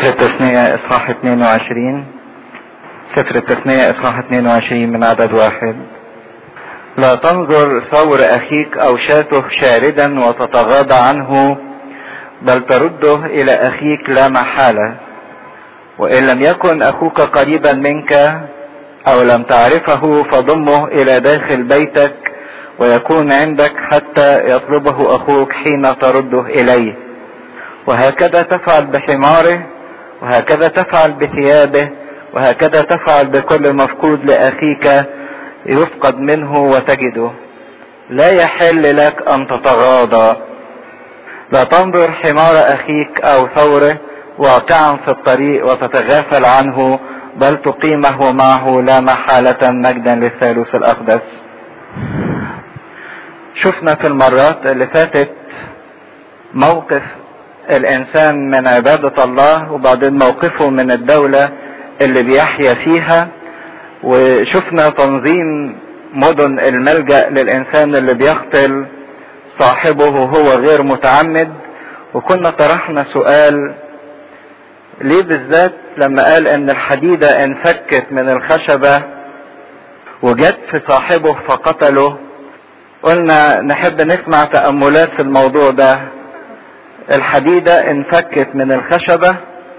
سفر التثنية إصحاح 22 سفر التثنية إصحاح 22 من عدد واحد لا تنظر ثور أخيك أو شاته شاردا وتتغاضى عنه بل ترده إلى أخيك لا محالة وإن لم يكن أخوك قريبا منك أو لم تعرفه فضمه إلى داخل بيتك ويكون عندك حتى يطلبه أخوك حين ترده إليه وهكذا تفعل بحماره وهكذا تفعل بثيابه وهكذا تفعل بكل مفقود لأخيك يفقد منه وتجده لا يحل لك أن تتغاضى لا تنظر حمار أخيك أو ثوره واقعا في الطريق وتتغافل عنه بل تقيمه معه لا محالة مجدا للثالوث الأقدس شفنا في المرات اللي فاتت موقف الإنسان من عبادة الله وبعدين موقفه من الدولة اللي بيحيا فيها وشفنا تنظيم مدن الملجأ للإنسان اللي بيقتل صاحبه وهو غير متعمد وكنا طرحنا سؤال ليه بالذات لما قال ان الحديدة انفكت من الخشبة وجت في صاحبه فقتله قلنا نحب نسمع تأملات في الموضوع ده الحديدة انفكت من الخشبة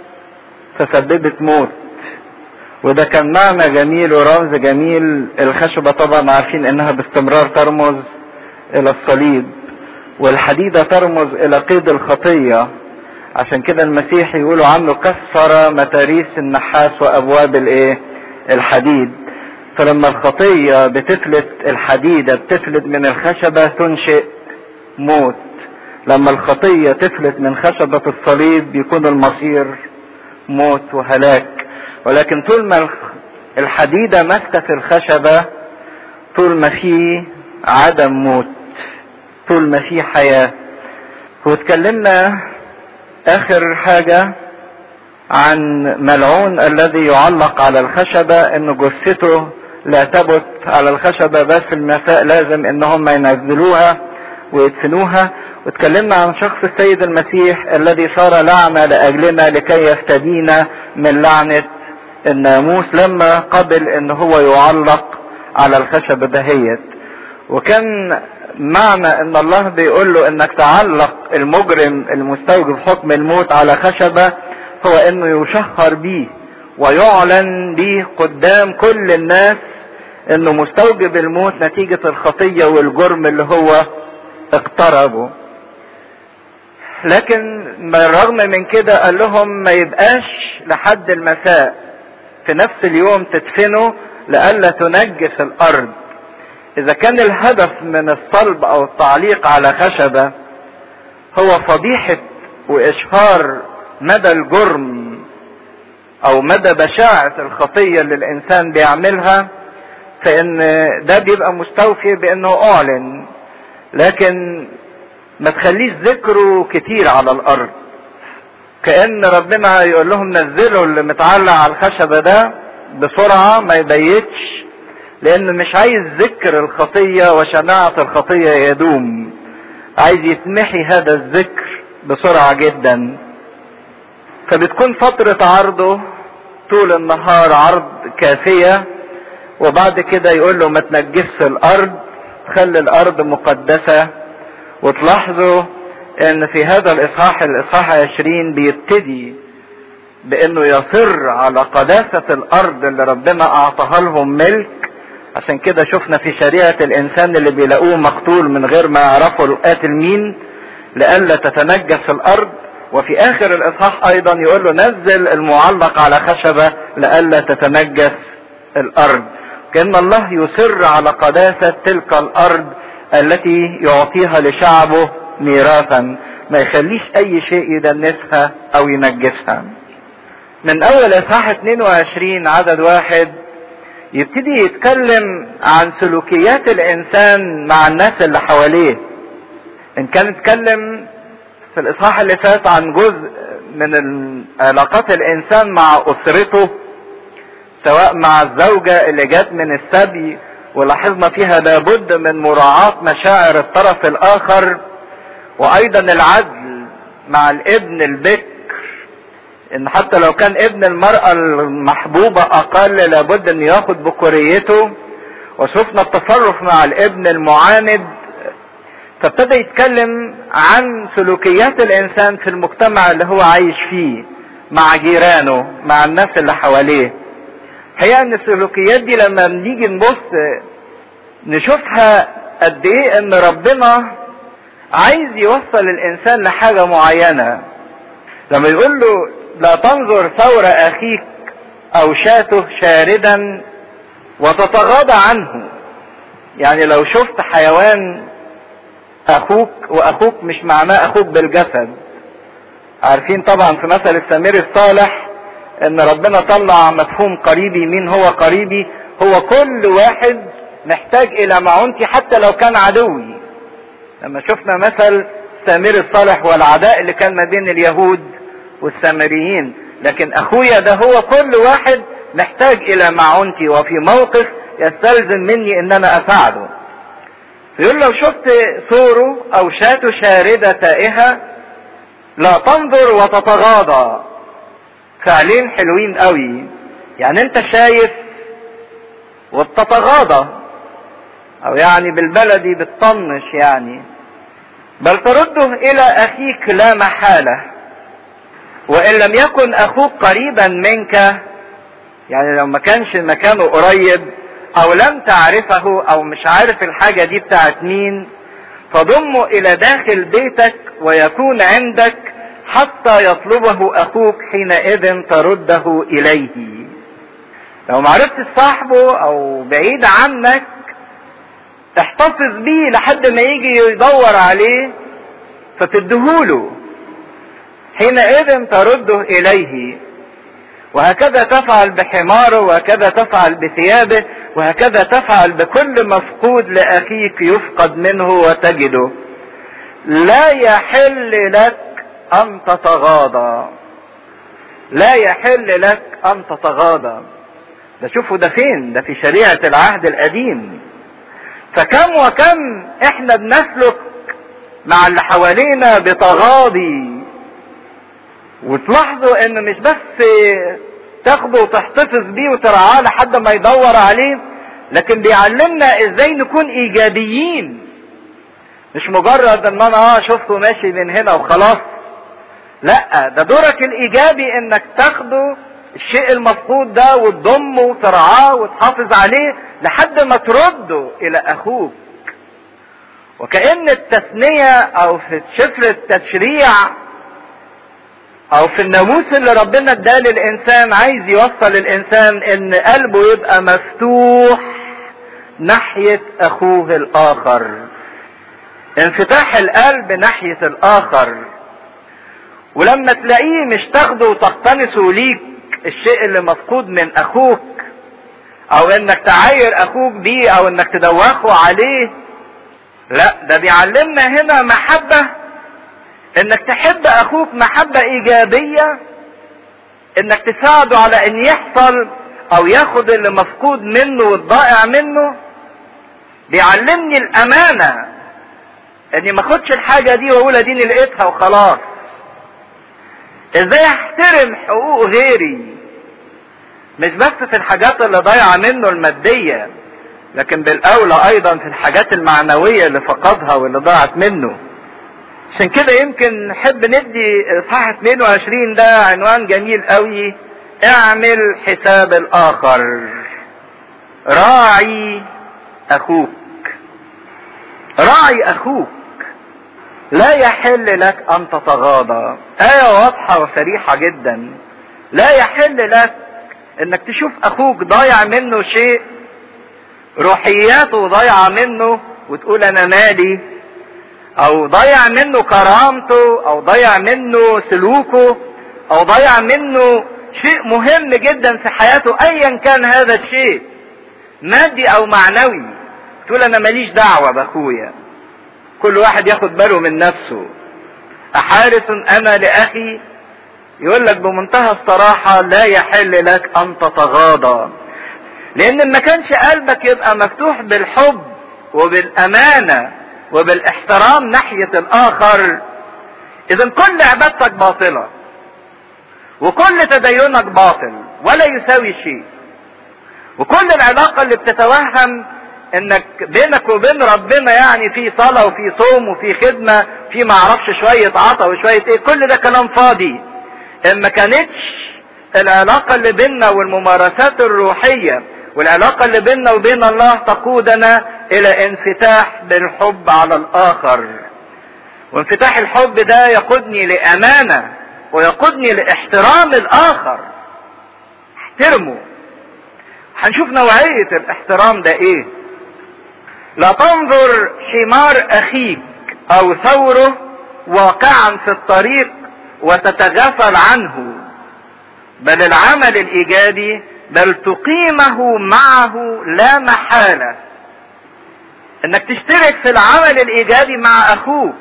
فسببت موت وده كان معنى جميل ورمز جميل الخشبة طبعا عارفين انها باستمرار ترمز الى الصليب والحديدة ترمز الى قيد الخطية عشان كده المسيح يقولوا عنه كسر متاريس النحاس وابواب الايه الحديد فلما الخطية بتفلت الحديدة بتفلت من الخشبة تنشئ موت لما الخطية تفلت من خشبة الصليب بيكون المصير موت وهلاك ولكن طول ما الحديدة ماسكة في الخشبة طول ما في عدم موت طول ما في حياة واتكلمنا اخر حاجة عن ملعون الذي يعلق على الخشبة ان جثته لا تبت على الخشبة بس في المساء لازم ان هم ينزلوها ويدفنوها واتكلمنا عن شخص السيد المسيح الذي صار لعنة لاجلنا لكي يفتدينا من لعنة الناموس لما قبل ان هو يعلق على الخشبة دهيت وكان معنى ان الله بيقول له انك تعلق المجرم المستوجب حكم الموت على خشبة هو انه يشهر بيه ويعلن بيه قدام كل الناس انه مستوجب الموت نتيجة الخطية والجرم اللي هو اقتربه لكن بالرغم من كده قال لهم ما يبقاش لحد المساء في نفس اليوم تدفنوا لئلا تنجس الارض اذا كان الهدف من الصلب او التعليق على خشبة هو فضيحة واشهار مدى الجرم او مدى بشاعة الخطية اللي الانسان بيعملها فان ده بيبقى مستوفي بانه اعلن لكن ما تخليش ذكره كتير على الارض كأن ربنا يقول لهم نزلوا اللي متعلق على الخشبة ده بسرعة ما يبيتش لانه مش عايز ذكر الخطية وشناعة الخطية يدوم عايز يتمحي هذا الذكر بسرعة جدا فبتكون فترة عرضه طول النهار عرض كافية وبعد كده يقول له ما تنجسش الارض خلي الارض مقدسة وتلاحظوا ان في هذا الاصحاح الاصحاح عشرين بيبتدي بانه يصر على قداسة الارض اللي ربنا اعطاها لهم ملك عشان كده شفنا في شريعة الانسان اللي بيلاقوه مقتول من غير ما يعرفوا القاتل مين لئلا تتنجس الارض وفي اخر الاصحاح ايضا يقول له نزل المعلق على خشبة لئلا تتنجس الارض كان الله يصر على قداسة تلك الارض التي يعطيها لشعبه ميراثا ما يخليش اي شيء يدنسها او ينجسها من اول اصحاح 22 عدد واحد يبتدي يتكلم عن سلوكيات الانسان مع الناس اللي حواليه ان كان اتكلم في الاصحاح اللي فات عن جزء من علاقات الانسان مع اسرته سواء مع الزوجة اللي جت من السبي ولاحظنا فيها لابد من مراعاة مشاعر الطرف الاخر وايضا العدل مع الابن البكر ان حتى لو كان ابن المرأة المحبوبة اقل لابد ان ياخد بكوريته وشفنا التصرف مع الابن المعاند فابتدى يتكلم عن سلوكيات الانسان في المجتمع اللي هو عايش فيه مع جيرانه مع الناس اللي حواليه هي ان السلوكيات دي لما بنيجي نبص نشوفها قد ايه ان ربنا عايز يوصل الانسان لحاجة معينة لما يقول له لا تنظر ثور اخيك او شاته شاردا وتتغاضى عنه يعني لو شفت حيوان اخوك واخوك مش معناه اخوك بالجسد عارفين طبعا في مثل السمير الصالح ان ربنا طلع مفهوم قريبي مين هو قريبي هو كل واحد محتاج الى معونتي حتى لو كان عدوي لما شفنا مثل سمير الصالح والعداء اللي كان ما بين اليهود والسامريين لكن اخويا ده هو كل واحد محتاج الى معونتي وفي موقف يستلزم مني ان انا اساعده يقول لو شفت ثوره او شاته شاردة تائهة لا تنظر وتتغاضى فعلين حلوين قوي يعني انت شايف وبتتغاضى او يعني بالبلدي بتطنش يعني بل ترده الى اخيك لا محالة وان لم يكن اخوك قريبا منك يعني لو ما كانش مكانه قريب او لم تعرفه او مش عارف الحاجة دي بتاعت مين فضمه الى داخل بيتك ويكون عندك حتى يطلبه اخوك حينئذ ترده اليه لو معرفتش صاحبه او بعيد عنك تحتفظ بيه لحد ما يجي يدور عليه فتدهوله حينئذ ترده اليه وهكذا تفعل بحماره وهكذا تفعل بثيابه وهكذا تفعل بكل مفقود لاخيك يفقد منه وتجده لا يحل لك ان تتغاضى لا يحل لك ان تتغاضى ده شوفوا ده فين ده في شريعة العهد القديم فكم وكم احنا بنسلك مع اللي حوالينا بتغاضي وتلاحظوا ان مش بس تاخده وتحتفظ بيه وترعاه لحد ما يدور عليه لكن بيعلمنا ازاي نكون ايجابيين مش مجرد ان انا اه شفته ماشي من هنا وخلاص لا ده دورك الايجابي انك تاخده الشيء المفقود ده وتضمه وترعاه وتحافظ عليه لحد ما ترده الى اخوك وكأن التثنية او في سفر التشريع او في الناموس اللي ربنا اداه للانسان عايز يوصل الانسان ان قلبه يبقى مفتوح ناحية اخوه الاخر انفتاح القلب ناحية الاخر ولما تلاقيه مش تاخده وتقتنسه ليك الشيء اللي مفقود من اخوك او انك تعاير اخوك بيه او انك تدوخه عليه لا ده بيعلمنا هنا محبة انك تحب اخوك محبة ايجابية انك تساعده على ان يحصل او ياخد اللي مفقود منه والضائع منه بيعلمني الامانة اني ما اخدش الحاجة دي واقول اديني لقيتها وخلاص ازاي احترم حقوق غيري مش بس في الحاجات اللي ضايعة منه المادية لكن بالاولى ايضا في الحاجات المعنوية اللي فقدها واللي ضاعت منه عشان كده يمكن نحب ندي اصحاح 22 ده عنوان جميل قوي اعمل حساب الاخر راعي اخوك راعي اخوك لا يحل لك ان تتغاضى آية واضحة وصريحة جدا لا يحل لك انك تشوف اخوك ضايع منه شيء روحياته ضايعة منه وتقول انا مالي او ضيع منه كرامته او ضيع منه سلوكه او ضيع منه شيء مهم جدا في حياته ايا كان هذا الشيء مادي او معنوي تقول انا ماليش دعوة باخويا كل واحد ياخد باله من نفسه احارس انا لاخي يقول لك بمنتهى الصراحة لا يحل لك ان تتغاضى لان ما كانش قلبك يبقى مفتوح بالحب وبالامانة وبالاحترام ناحية الاخر اذا كل عبادتك باطلة وكل تدينك باطل ولا يساوي شيء وكل العلاقة اللي بتتوهم انك بينك وبين ربنا يعني في صلاة وفي صوم وفي خدمة في معرفش شوية عطا وشوية ايه كل ده كلام فاضي ان ما كانتش العلاقة اللي بيننا والممارسات الروحية والعلاقة اللي بيننا وبين الله تقودنا الى انفتاح بالحب على الاخر وانفتاح الحب ده يقودني لامانة ويقودني لاحترام الاخر احترمه هنشوف نوعية الاحترام ده ايه لا تنظر حمار اخيك او ثوره واقعا في الطريق وتتغافل عنه بل العمل الايجابي بل تقيمه معه لا محالة انك تشترك في العمل الايجابي مع اخوك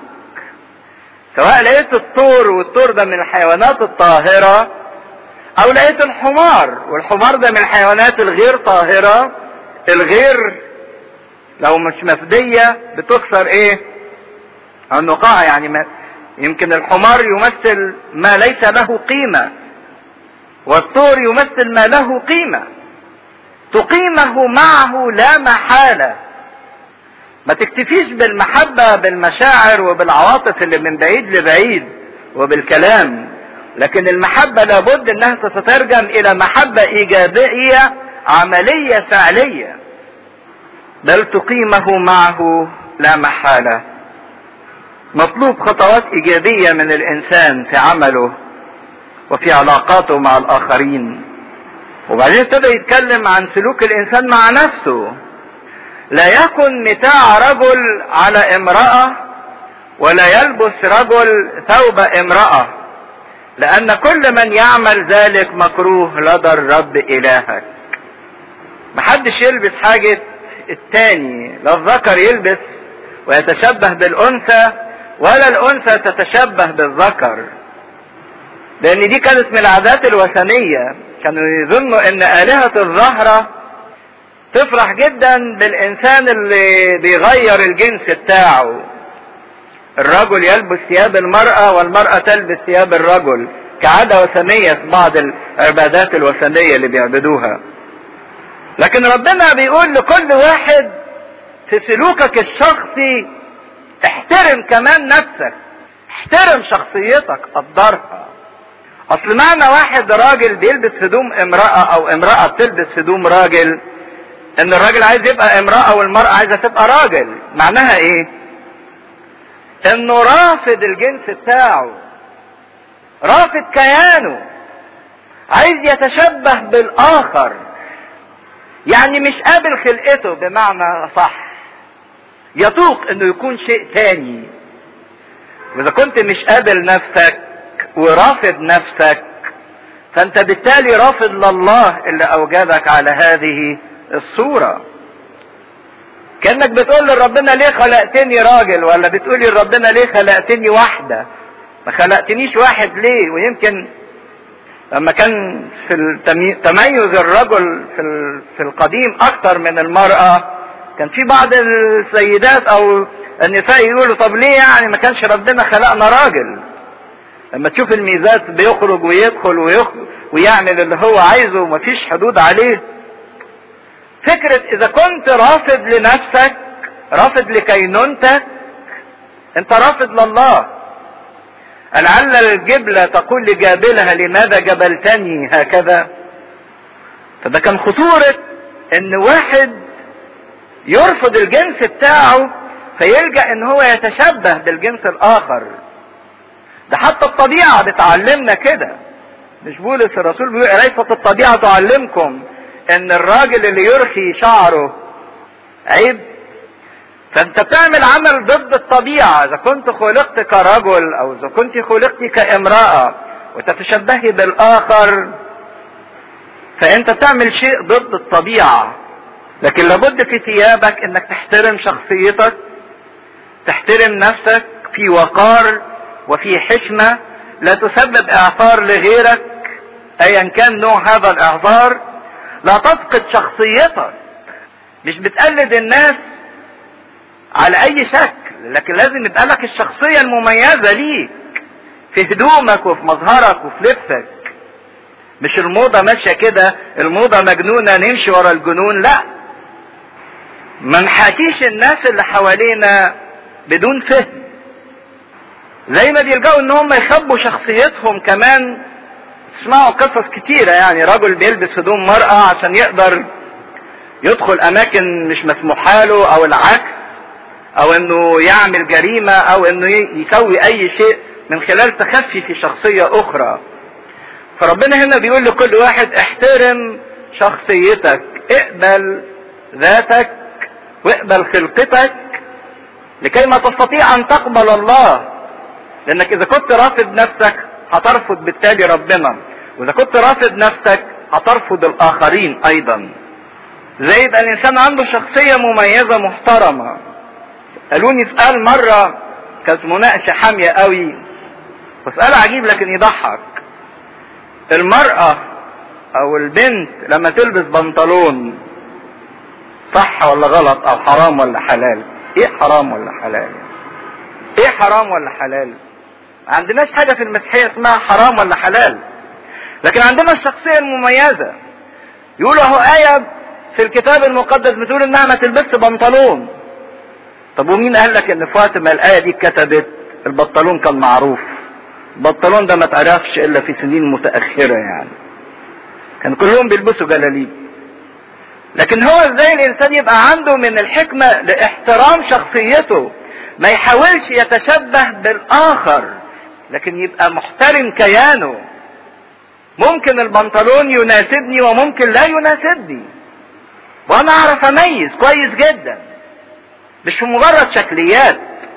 سواء لقيت الطور والطور ده من الحيوانات الطاهرة او لقيت الحمار والحمار ده من الحيوانات الغير طاهرة الغير لو مش مفدية بتكسر ايه النقاع يعني ما يمكن الحمار يمثل ما ليس له قيمة والطور يمثل ما له قيمة تقيمه معه لا محالة ما تكتفيش بالمحبة بالمشاعر وبالعواطف اللي من بعيد لبعيد وبالكلام لكن المحبة لابد انها تتترجم الى محبة ايجابية عملية فعلية بل تقيمه معه لا محالة مطلوب خطوات ايجابية من الانسان في عمله وفي علاقاته مع الاخرين وبعدين ابتدى يتكلم عن سلوك الانسان مع نفسه لا يكن متاع رجل على امرأة ولا يلبس رجل ثوب امرأة لأن كل من يعمل ذلك مكروه لدى الرب إلهك محدش يلبس حاجة التاني لا الذكر يلبس ويتشبه بالأنثى ولا الأنثى تتشبه بالذكر لأن دي كانت من العادات الوثنية كانوا يظنوا أن آلهة الزهرة تفرح جدا بالإنسان اللي بيغير الجنس بتاعه الرجل يلبس ثياب المرأة والمرأة تلبس ثياب الرجل كعادة وثنية في بعض العبادات الوثنية اللي بيعبدوها لكن ربنا بيقول لكل واحد في سلوكك الشخصي احترم كمان نفسك احترم شخصيتك قدرها اصل معنى واحد راجل بيلبس هدوم امرأة او امرأة بتلبس هدوم راجل ان الراجل عايز يبقى امرأة والمرأة عايزة تبقى راجل معناها ايه انه رافض الجنس بتاعه رافض كيانه عايز يتشبه بالاخر يعني مش قابل خلقته بمعنى صح يطوق انه يكون شيء تاني واذا كنت مش قابل نفسك ورافض نفسك فانت بالتالي رافض لله اللي اوجدك على هذه الصورة كانك بتقول لربنا ليه خلقتني راجل ولا بتقولي لربنا ليه خلقتني واحدة ما خلقتنيش واحد ليه ويمكن لما كان في التمي... تميز الرجل في, ال... في القديم اكتر من المرأة كان في بعض السيدات او النساء يقولوا طب ليه يعني ما كانش ربنا خلقنا راجل لما تشوف الميزات بيخرج ويدخل ويخرج ويعمل اللي هو عايزه ومفيش حدود عليه فكرة اذا كنت رافض لنفسك رافض لكينونتك انت رافض لله لعل الجبلة تقول لجابلها لماذا جبلتني هكذا فده كان خطورة ان واحد يرفض الجنس بتاعه فيلجأ ان هو يتشبه بالجنس الاخر ده حتى الطبيعة بتعلمنا كده مش بولس الرسول بيقول ليست الطبيعة تعلمكم ان الراجل اللي يرخي شعره عيب فانت بتعمل عمل ضد الطبيعة اذا كنت خلقت كرجل او اذا كنت خلقت كامرأة وتتشبهي بالاخر فانت بتعمل شيء ضد الطبيعة لكن لابد في ثيابك انك تحترم شخصيتك تحترم نفسك في وقار وفي حشمة لا تسبب اعثار لغيرك ايا كان نوع هذا الاعذار لا تفقد شخصيتك مش بتقلد الناس على اي شكل لكن لازم يبقى لك الشخصية المميزة ليك في هدومك وفي مظهرك وفي لبسك مش الموضة ماشية كده الموضة مجنونة نمشي ورا الجنون لا ما نحاكيش الناس اللي حوالينا بدون فهم زي ما بيلجأوا ان هم يخبوا شخصيتهم كمان تسمعوا قصص كتيرة يعني رجل بيلبس هدوم مرأة عشان يقدر يدخل اماكن مش مسموحة له او العكس او انه يعمل جريمة او انه يسوي اي شيء من خلال تخفي في شخصية اخرى فربنا هنا بيقول لكل واحد احترم شخصيتك اقبل ذاتك واقبل خلقتك لكي ما تستطيع ان تقبل الله لانك اذا كنت رافض نفسك هترفض بالتالي ربنا واذا كنت رافض نفسك هترفض الاخرين ايضا زي يبقى الانسان عنده شخصية مميزة محترمة قالوني سؤال مرة كانت مناقشة حامية قوي وسؤال عجيب لكن يضحك المرأة او البنت لما تلبس بنطلون صح ولا غلط او حرام ولا حلال ايه حرام ولا حلال ايه حرام ولا حلال ما عندناش حاجة في المسيحية اسمها حرام ولا حلال لكن عندنا الشخصية المميزة يقولوا اهو آية في الكتاب المقدس بتقول انها ما تلبسش بنطلون طب ومين قال لك ان في وقت ما الآية دي اتكتبت البنطلون كان معروف البنطلون ده ما اتعرفش الا في سنين متأخرة يعني كان كلهم بيلبسوا جلاليب لكن هو ازاي الانسان يبقى عنده من الحكمة لاحترام شخصيته ما يحاولش يتشبه بالاخر لكن يبقى محترم كيانه ممكن البنطلون يناسبني وممكن لا يناسبني وانا اعرف اميز كويس جدا مش في مجرد شكليات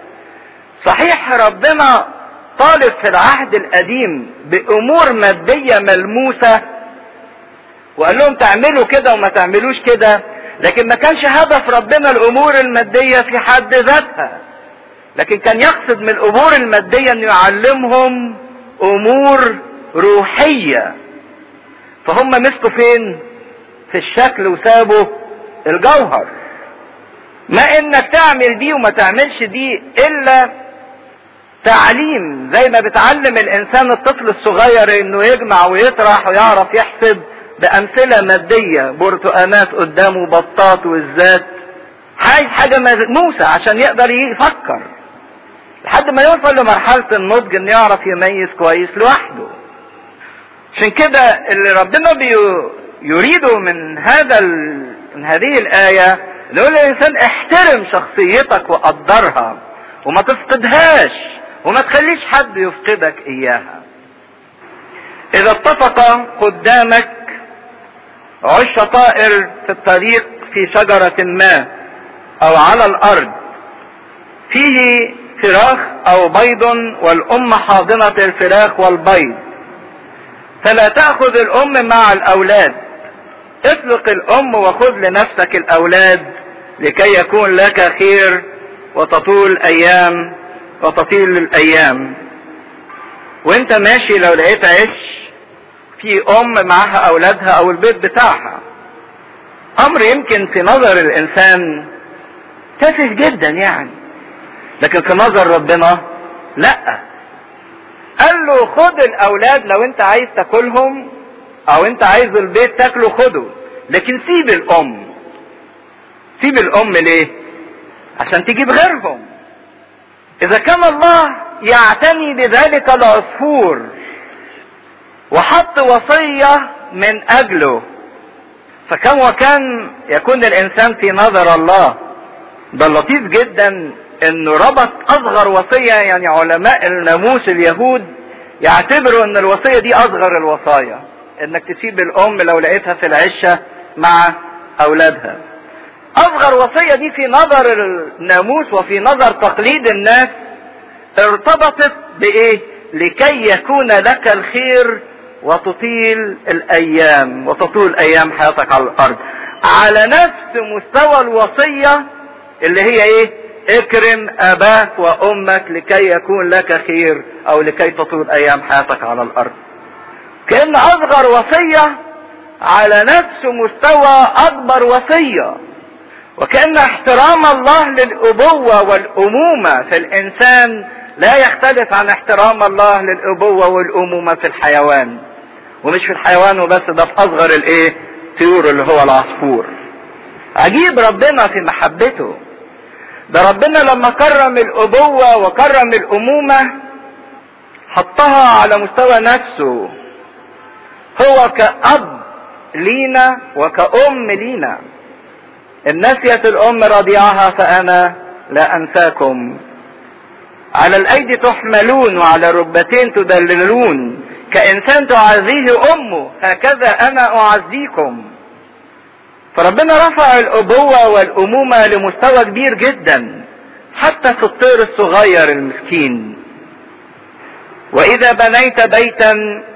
صحيح ربنا طالب في العهد القديم بامور مادية ملموسة وقال لهم تعملوا كده وما تعملوش كده لكن ما كانش هدف ربنا الامور المادية في حد ذاتها لكن كان يقصد من الامور المادية انه يعلمهم امور روحية فهم مسكوا فين في الشكل وسابوا الجوهر ما انك تعمل دي وما تعملش دي الا تعليم زي ما بتعلم الانسان الطفل الصغير انه يجمع ويطرح ويعرف يحسب بامثلة مادية برتقانات قدامه بطاط والذات عايز حاجة ملموسة عشان يقدر يفكر لحد ما يوصل لمرحلة النضج انه يعرف يميز كويس لوحده عشان كده اللي ربنا بي يريده من هذا ال... من هذه الآية يقول للإنسان احترم شخصيتك وقدرها وما تفقدهاش وما تخليش حد يفقدك إياها إذا اتفق قدامك عش طائر في الطريق في شجرة ما أو على الأرض فيه فراخ أو بيض والأم حاضنة الفراخ والبيض فلا تأخذ الأم مع الأولاد اطلق الأم وخذ لنفسك الأولاد لكي يكون لك خير وتطول أيام وتطيل الأيام وانت ماشي لو لقيت عش في أم معها أولادها أو البيت بتاعها أمر يمكن في نظر الإنسان تافه جدا يعني لكن في نظر ربنا لأ قال له خد الاولاد لو انت عايز تاكلهم او انت عايز البيت تاكله خده لكن سيب الام سيب الام ليه عشان تجيب غيرهم اذا كان الله يعتني بذلك العصفور وحط وصية من اجله فكم وكان يكون الانسان في نظر الله ده لطيف جدا انه ربط اصغر وصية يعني علماء الناموس اليهود يعتبروا ان الوصية دي اصغر الوصايا انك تسيب الام لو لقيتها في العشة مع اولادها اصغر وصية دي في نظر الناموس وفي نظر تقليد الناس ارتبطت بايه لكي يكون لك الخير وتطيل الايام وتطول ايام حياتك على الارض على نفس مستوى الوصية اللي هي ايه اكرم اباك وامك لكي يكون لك خير او لكي تطول ايام حياتك على الارض كان اصغر وصية على نفس مستوى اكبر وصية وكأن احترام الله للأبوة والأمومة في الإنسان لا يختلف عن احترام الله للأبوة والأمومة في الحيوان ومش في الحيوان وبس ده في اصغر الايه طيور اللي هو العصفور عجيب ربنا في محبته ده ربنا لما كرم الابوة وكرم الامومة حطها على مستوى نفسه هو كأب لينا وكأم لينا إن نسيت الأم رضيعها فأنا لا أنساكم على الأيدي تحملون وعلى الركبتين تدللون كإنسان تعزيه أمه هكذا أنا أعزيكم فربنا رفع الأبوة والأمومة لمستوى كبير جدا حتى في الطير الصغير المسكين وإذا بنيت بيتا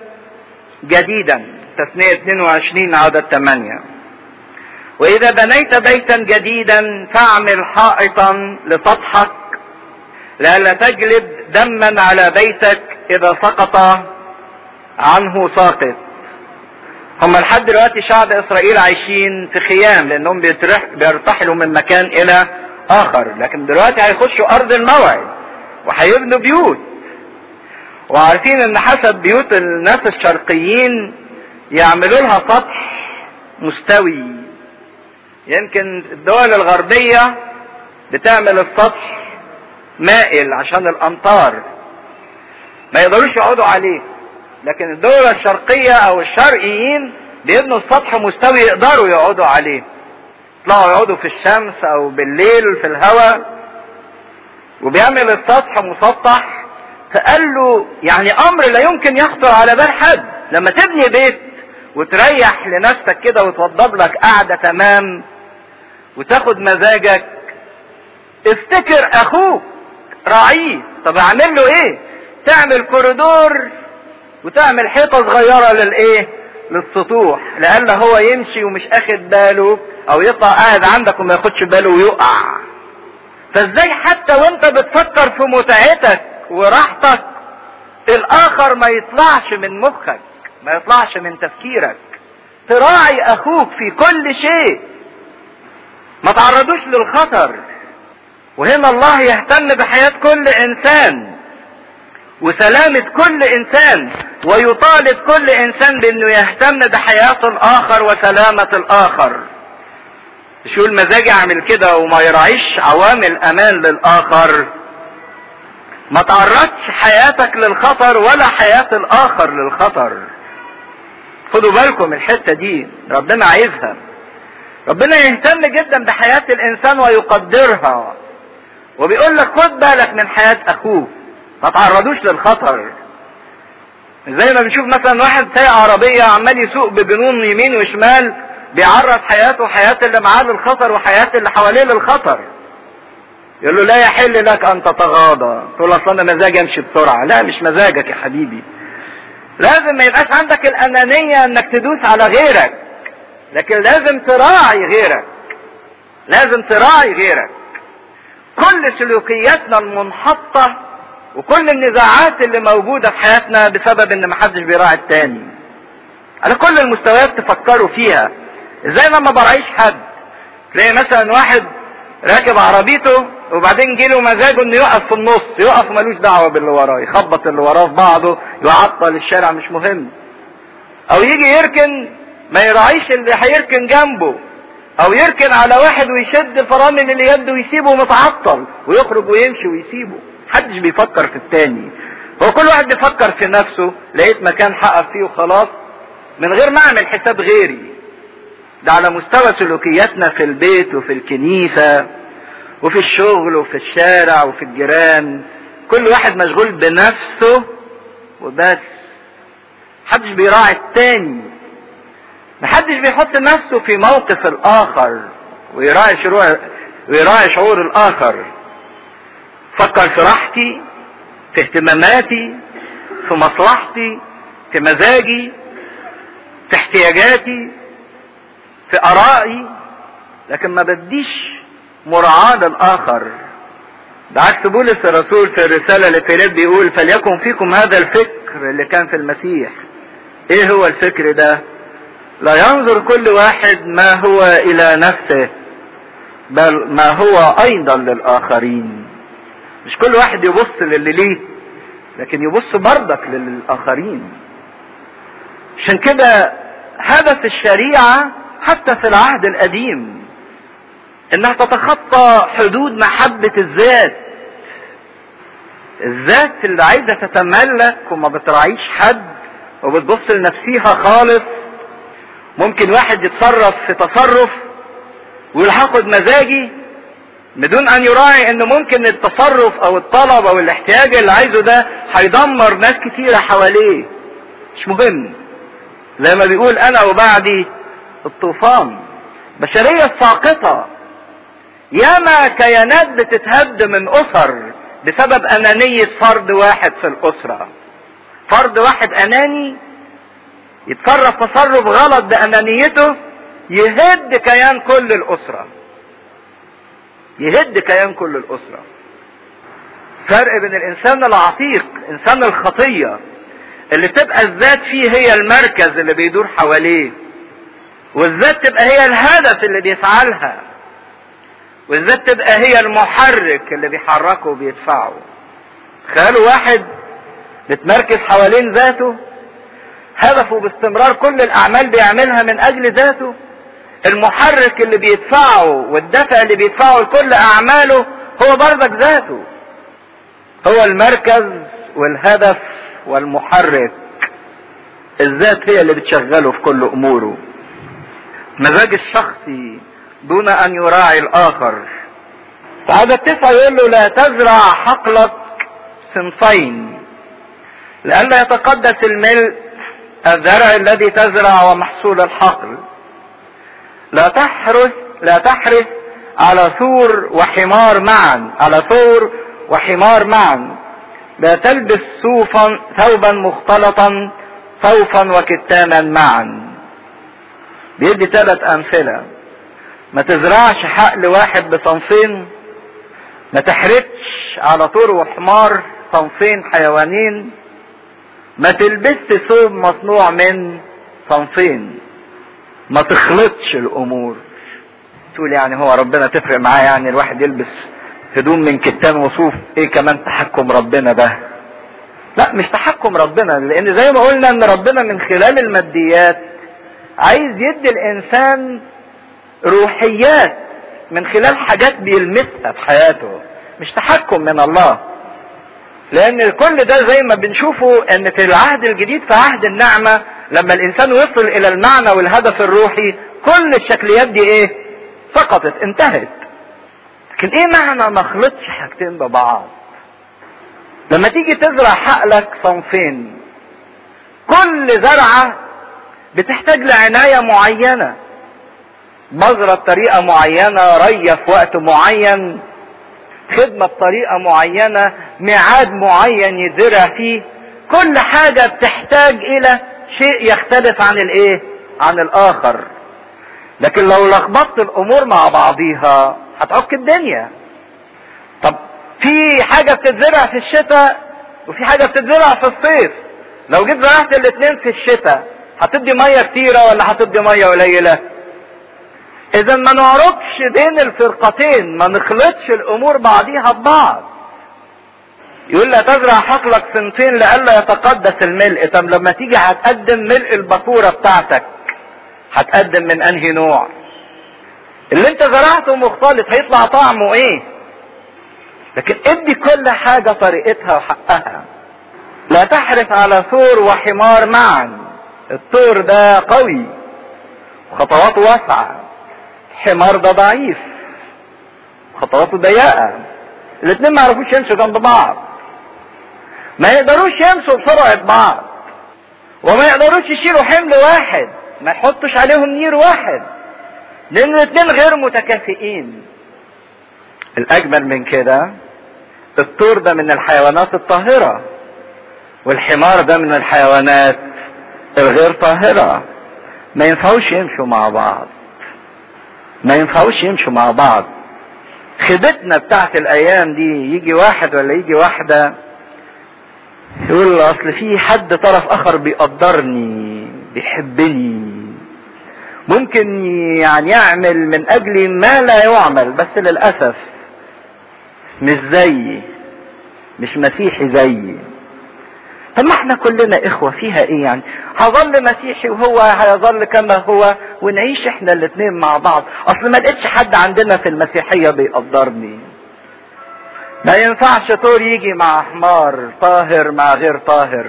جديدا تثنية 22 عدد 8 وإذا بنيت بيتا جديدا فاعمل حائطا لسطحك لئلا تجلب دما على بيتك إذا سقط عنه ساقط هم لحد دلوقتي شعب إسرائيل عايشين في خيام لأنهم بيرتحلوا من مكان إلى آخر لكن دلوقتي هيخشوا أرض الموعد وهيبنوا بيوت وعارفين ان حسب بيوت الناس الشرقيين يعملوا لها سطح مستوي يمكن الدول الغربية بتعمل السطح مائل عشان الامطار ما يقدروش يقعدوا عليه لكن الدول الشرقية او الشرقيين بيبنوا السطح مستوي يقدروا يقعدوا عليه يطلعوا يقعدوا في الشمس او بالليل في الهواء وبيعمل السطح مسطح فقال له يعني امر لا يمكن يخطر على بال حد لما تبني بيت وتريح لنفسك كده وتوضب لك قعده تمام وتاخد مزاجك افتكر اخوك راعيه طب اعمل له ايه تعمل كوريدور وتعمل حيطه صغيره للايه للسطوح لألا هو يمشي ومش اخد باله او يطلع قاعد عندك وما ياخدش باله ويقع فازاي حتى وانت بتفكر في متعتك وراحتك الاخر ما يطلعش من مخك ما يطلعش من تفكيرك تراعي اخوك في كل شيء ما تعرضوش للخطر وهنا الله يهتم بحياة كل انسان وسلامة كل انسان ويطالب كل انسان بانه يهتم بحياة الاخر وسلامة الاخر شو المزاج يعمل كده وما يراعيش عوامل امان للاخر ما تعرضش حياتك للخطر ولا حياة الاخر للخطر خدوا بالكم الحتة دي ربنا عايزها ربنا يهتم جدا بحياة الانسان ويقدرها وبيقول لك خد بالك من حياة اخوك ما تعرضوش للخطر زي ما بنشوف مثلا واحد سايق عربية عمال يسوق بجنون يمين وشمال بيعرض حياته وحياة اللي معاه للخطر وحياة اللي حواليه للخطر يقول له لا يحل لك ان تتغاضى تقول اصل انا مزاجي امشي بسرعه لا مش مزاجك يا حبيبي لازم ما يبقاش عندك الانانيه انك تدوس على غيرك لكن لازم تراعي غيرك لازم تراعي غيرك كل سلوكياتنا المنحطه وكل النزاعات اللي موجوده في حياتنا بسبب ان محدش بيراعي التاني على كل المستويات تفكروا فيها ازاي انا ما براعيش حد تلاقي مثلا واحد راكب عربيته وبعدين جيله مزاجه انه يقف في النص يقف ملوش دعوه باللي وراه يخبط اللي وراه في بعضه يعطل الشارع مش مهم او يجي يركن ما يراعيش اللي هيركن جنبه او يركن على واحد ويشد الفرامل اللي يده ويسيبه متعطل ويخرج ويمشي ويسيبه محدش بيفكر في التاني هو كل واحد بيفكر في نفسه لقيت مكان حقق فيه وخلاص من غير ما اعمل حساب غيري ده على مستوى سلوكياتنا في البيت وفي الكنيسة وفي الشغل وفي الشارع وفي الجيران كل واحد مشغول بنفسه وبس محدش بيراعي التاني محدش بيحط نفسه في موقف الاخر ويراعي شروع ويراعي شعور الاخر فكر في راحتي في اهتماماتي في مصلحتي في مزاجي في احتياجاتي في ارائي لكن ما بديش مراعاة للاخر بعكس بولس الرسول في الرسالة لفيليب بيقول فليكن فيكم هذا الفكر اللي كان في المسيح ايه هو الفكر ده لا ينظر كل واحد ما هو الى نفسه بل ما هو ايضا للاخرين مش كل واحد يبص للي ليه لكن يبص برضك للاخرين عشان كده هدف الشريعة حتى في العهد القديم انها تتخطى حدود محبة الذات الذات اللي عايزة تتملك وما بتراعيش حد وبتبص لنفسيها خالص ممكن واحد يتصرف في تصرف ويقول هاخد مزاجي بدون ان يراعي ان ممكن التصرف او الطلب او الاحتياج اللي عايزه ده هيدمر ناس كتيرة حواليه مش مهم زي ما بيقول انا وبعدي الطوفان بشرية ساقطة ياما كيانات بتتهد من اسر بسبب انانية فرد واحد في الاسرة فرد واحد اناني يتصرف تصرف غلط بانانيته يهد كيان كل الاسره يهد كيان كل الاسره فرق بين الانسان العتيق انسان الخطيه اللي تبقى الذات فيه هي المركز اللي بيدور حواليه والذات تبقى هي الهدف اللي بيسعى لها والذات تبقى هي المحرك اللي بيحركه وبيدفعه تخيلوا واحد متمركز حوالين ذاته هدفه باستمرار كل الاعمال بيعملها من اجل ذاته المحرك اللي بيدفعه والدفع اللي بيدفعه لكل اعماله هو برضك ذاته هو المركز والهدف والمحرك الذات هي اللي بتشغله في كل اموره مزاج الشخصي دون ان يراعي الاخر فهذا التسعة يقول له لا تزرع حقلك صنفين لئلا يتقدس الملء الزرع الذي تزرع ومحصول الحقل لا تحرس لا تحرس على ثور وحمار معا على ثور وحمار معا لا تلبس صوفا ثوبا مختلطا صوفا وكتانا معا بيدي ثلاث امثله ما تزرعش حقل واحد بصنفين ما تحرتش على طور وحمار صنفين حيوانين ما تلبسش ثوب مصنوع من صنفين ما تخلطش الامور تقول يعني هو ربنا تفرق معاه يعني الواحد يلبس هدوم من كتان وصوف ايه كمان تحكم ربنا ده لا مش تحكم ربنا لان زي ما قلنا ان ربنا من خلال الماديات عايز يدي الانسان روحيات من خلال حاجات بيلمسها في حياته مش تحكم من الله لان كل ده زي ما بنشوفه ان في العهد الجديد في عهد النعمة لما الانسان وصل الى المعنى والهدف الروحي كل الشكليات دي ايه سقطت انتهت لكن ايه معنى ما خلطش حاجتين ببعض لما تيجي تزرع حقلك صنفين كل زرعة بتحتاج لعناية معينة بذرة بطريقة معينة رية في وقت معين خدمة بطريقة معينة ميعاد معين يزرع فيه كل حاجة بتحتاج إلى شيء يختلف عن الإيه؟ عن الآخر. لكن لو لخبطت الأمور مع بعضيها هتعك الدنيا. طب في حاجة بتتزرع في الشتاء وفي حاجة بتتزرع في الصيف. لو جيت زرعت الاتنين في الشتاء هتدي مية كتيرة ولا هتدي مية قليلة؟ اذا ما نعرضش بين الفرقتين ما نخلطش الامور بعضيها ببعض يقول لا تزرع حقلك صنفين لئلا يتقدس الملء طب لما تيجي هتقدم ملء البكورة بتاعتك هتقدم من انهي نوع اللي انت زرعته مختلط هيطلع طعمه ايه لكن ادي كل حاجة طريقتها وحقها لا تحرص على ثور وحمار معا الثور ده قوي وخطواته واسعه الحمار ده ضعيف خطواته ضيقه الاثنين ما يعرفوش يمشوا جنب بعض ما يقدروش يمشوا بسرعه بعض وما يقدروش يشيلوا حمل واحد ما يحطش عليهم نير واحد لان الاثنين غير متكافئين الاجمل من كده الطور ده من الحيوانات الطاهره والحمار ده من الحيوانات الغير طاهره ما ينفعوش يمشوا مع بعض ما ينفعوش يمشوا مع بعض خدتنا بتاعت الايام دي يجي واحد ولا يجي واحدة يقول اصل في حد طرف اخر بيقدرني بيحبني ممكن يعني يعمل من اجلي ما لا يعمل بس للاسف مش زيي مش مسيحي زيي طب ما احنا كلنا اخوة فيها ايه يعني هظل مسيحي وهو هيظل كما هو ونعيش احنا الاتنين مع بعض اصل ما لقيتش حد عندنا في المسيحية بيقدرني ما ينفعش طور يجي مع حمار طاهر مع غير طاهر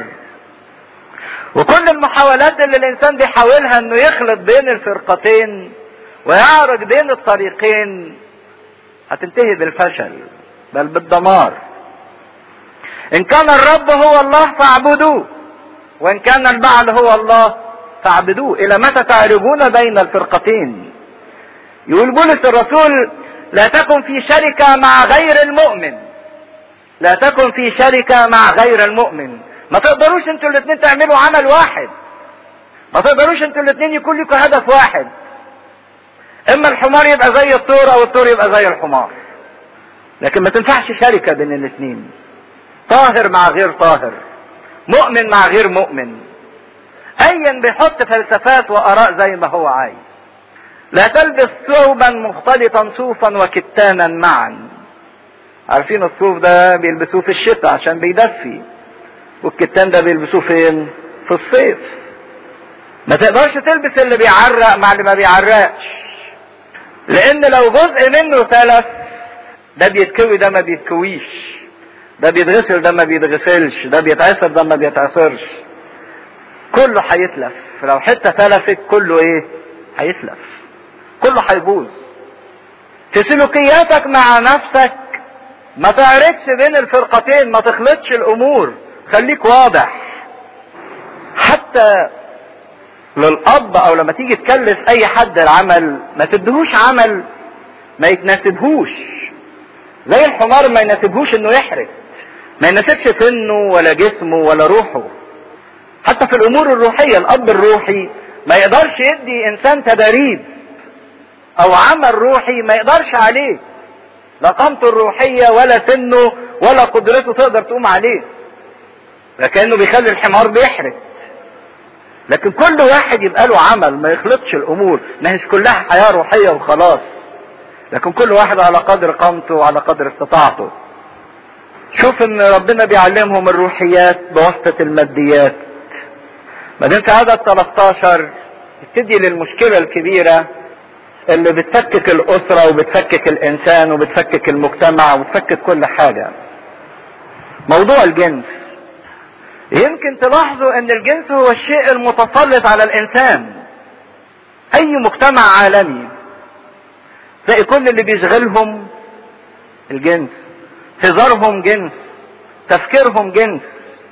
وكل المحاولات اللي الانسان بيحاولها انه يخلط بين الفرقتين ويعرج بين الطريقين هتنتهي بالفشل بل بالدمار ان كان الرب هو الله فاعبدوه وان كان البعل هو الله فاعبدوه الى متى تعرجون بين الفرقتين يقول بولس الرسول لا تكن في شركة مع غير المؤمن لا تكن في شركة مع غير المؤمن ما تقدروش انتوا الاثنين تعملوا عمل واحد ما تقدروش انتوا الاثنين يكون لكم هدف واحد اما الحمار يبقى زي الطور او الطور يبقى زي الحمار لكن ما تنفعش شركة بين الاثنين طاهر مع غير طاهر مؤمن مع غير مؤمن ايا بيحط فلسفات واراء زي ما هو عايز لا تلبس ثوبا مختلطا صوفا وكتانا معا عارفين الصوف ده بيلبسوه في الشتاء عشان بيدفي والكتان ده بيلبسوه فين في الصيف ما تقدرش تلبس اللي بيعرق مع اللي ما بيعرقش لان لو جزء منه تلف ده بيتكوي ده ما بيتكويش ده بيتغسل ده ما بيتغسلش ده بيتعصر ده ما بيتعصرش كله هيتلف لو حته تلفت كله ايه هيتلف كله هيبوظ في سلوكياتك مع نفسك ما تعرضش بين الفرقتين ما تخلطش الامور خليك واضح حتى للاب او لما تيجي تكلف اي حد العمل ما تدهوش عمل ما يتناسبهوش زي الحمار ما يناسبهوش انه يحرق ما يناسبش سنه ولا جسمه ولا روحه حتى في الامور الروحيه الاب الروحي ما يقدرش يدي انسان تدريب او عمل روحي ما يقدرش عليه لا قامته الروحيه ولا سنه ولا قدرته تقدر تقوم عليه لكنه بيخلي الحمار بيحرق لكن كل واحد يبقى له عمل ما يخلطش الامور ما هيش كلها حياه روحيه وخلاص لكن كل واحد على قدر قامته وعلى قدر استطاعته شوف ان ربنا بيعلمهم الروحيات بواسطة الماديات بعدين في عدد 13 يبتدي للمشكلة الكبيرة اللي بتفكك الأسرة وبتفكك الإنسان وبتفكك المجتمع وبتفكك كل حاجة موضوع الجنس يمكن تلاحظوا ان الجنس هو الشيء المتسلط على الانسان اي مجتمع عالمي تلاقي كل اللي بيشغلهم الجنس هزارهم جنس تفكيرهم جنس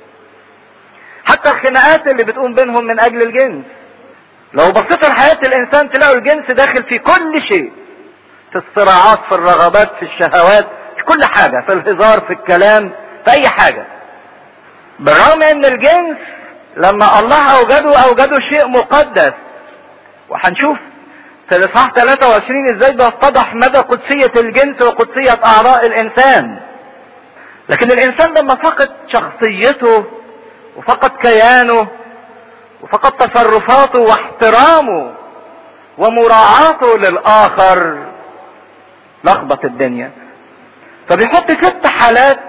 حتى الخناقات اللي بتقوم بينهم من اجل الجنس لو بصيت لحياة الانسان تلاقوا الجنس داخل في كل شيء في الصراعات في الرغبات في الشهوات في كل حاجة في الهزار في الكلام في اي حاجة بالرغم ان الجنس لما الله اوجده اوجده شيء مقدس وهنشوف في الاصحاح 23 ازاي بيتضح مدى قدسية الجنس وقدسية اعضاء الانسان لكن الانسان لما فقد شخصيته وفقد كيانه وفقد تصرفاته واحترامه ومراعاته للاخر لخبط الدنيا فبيحط ست حالات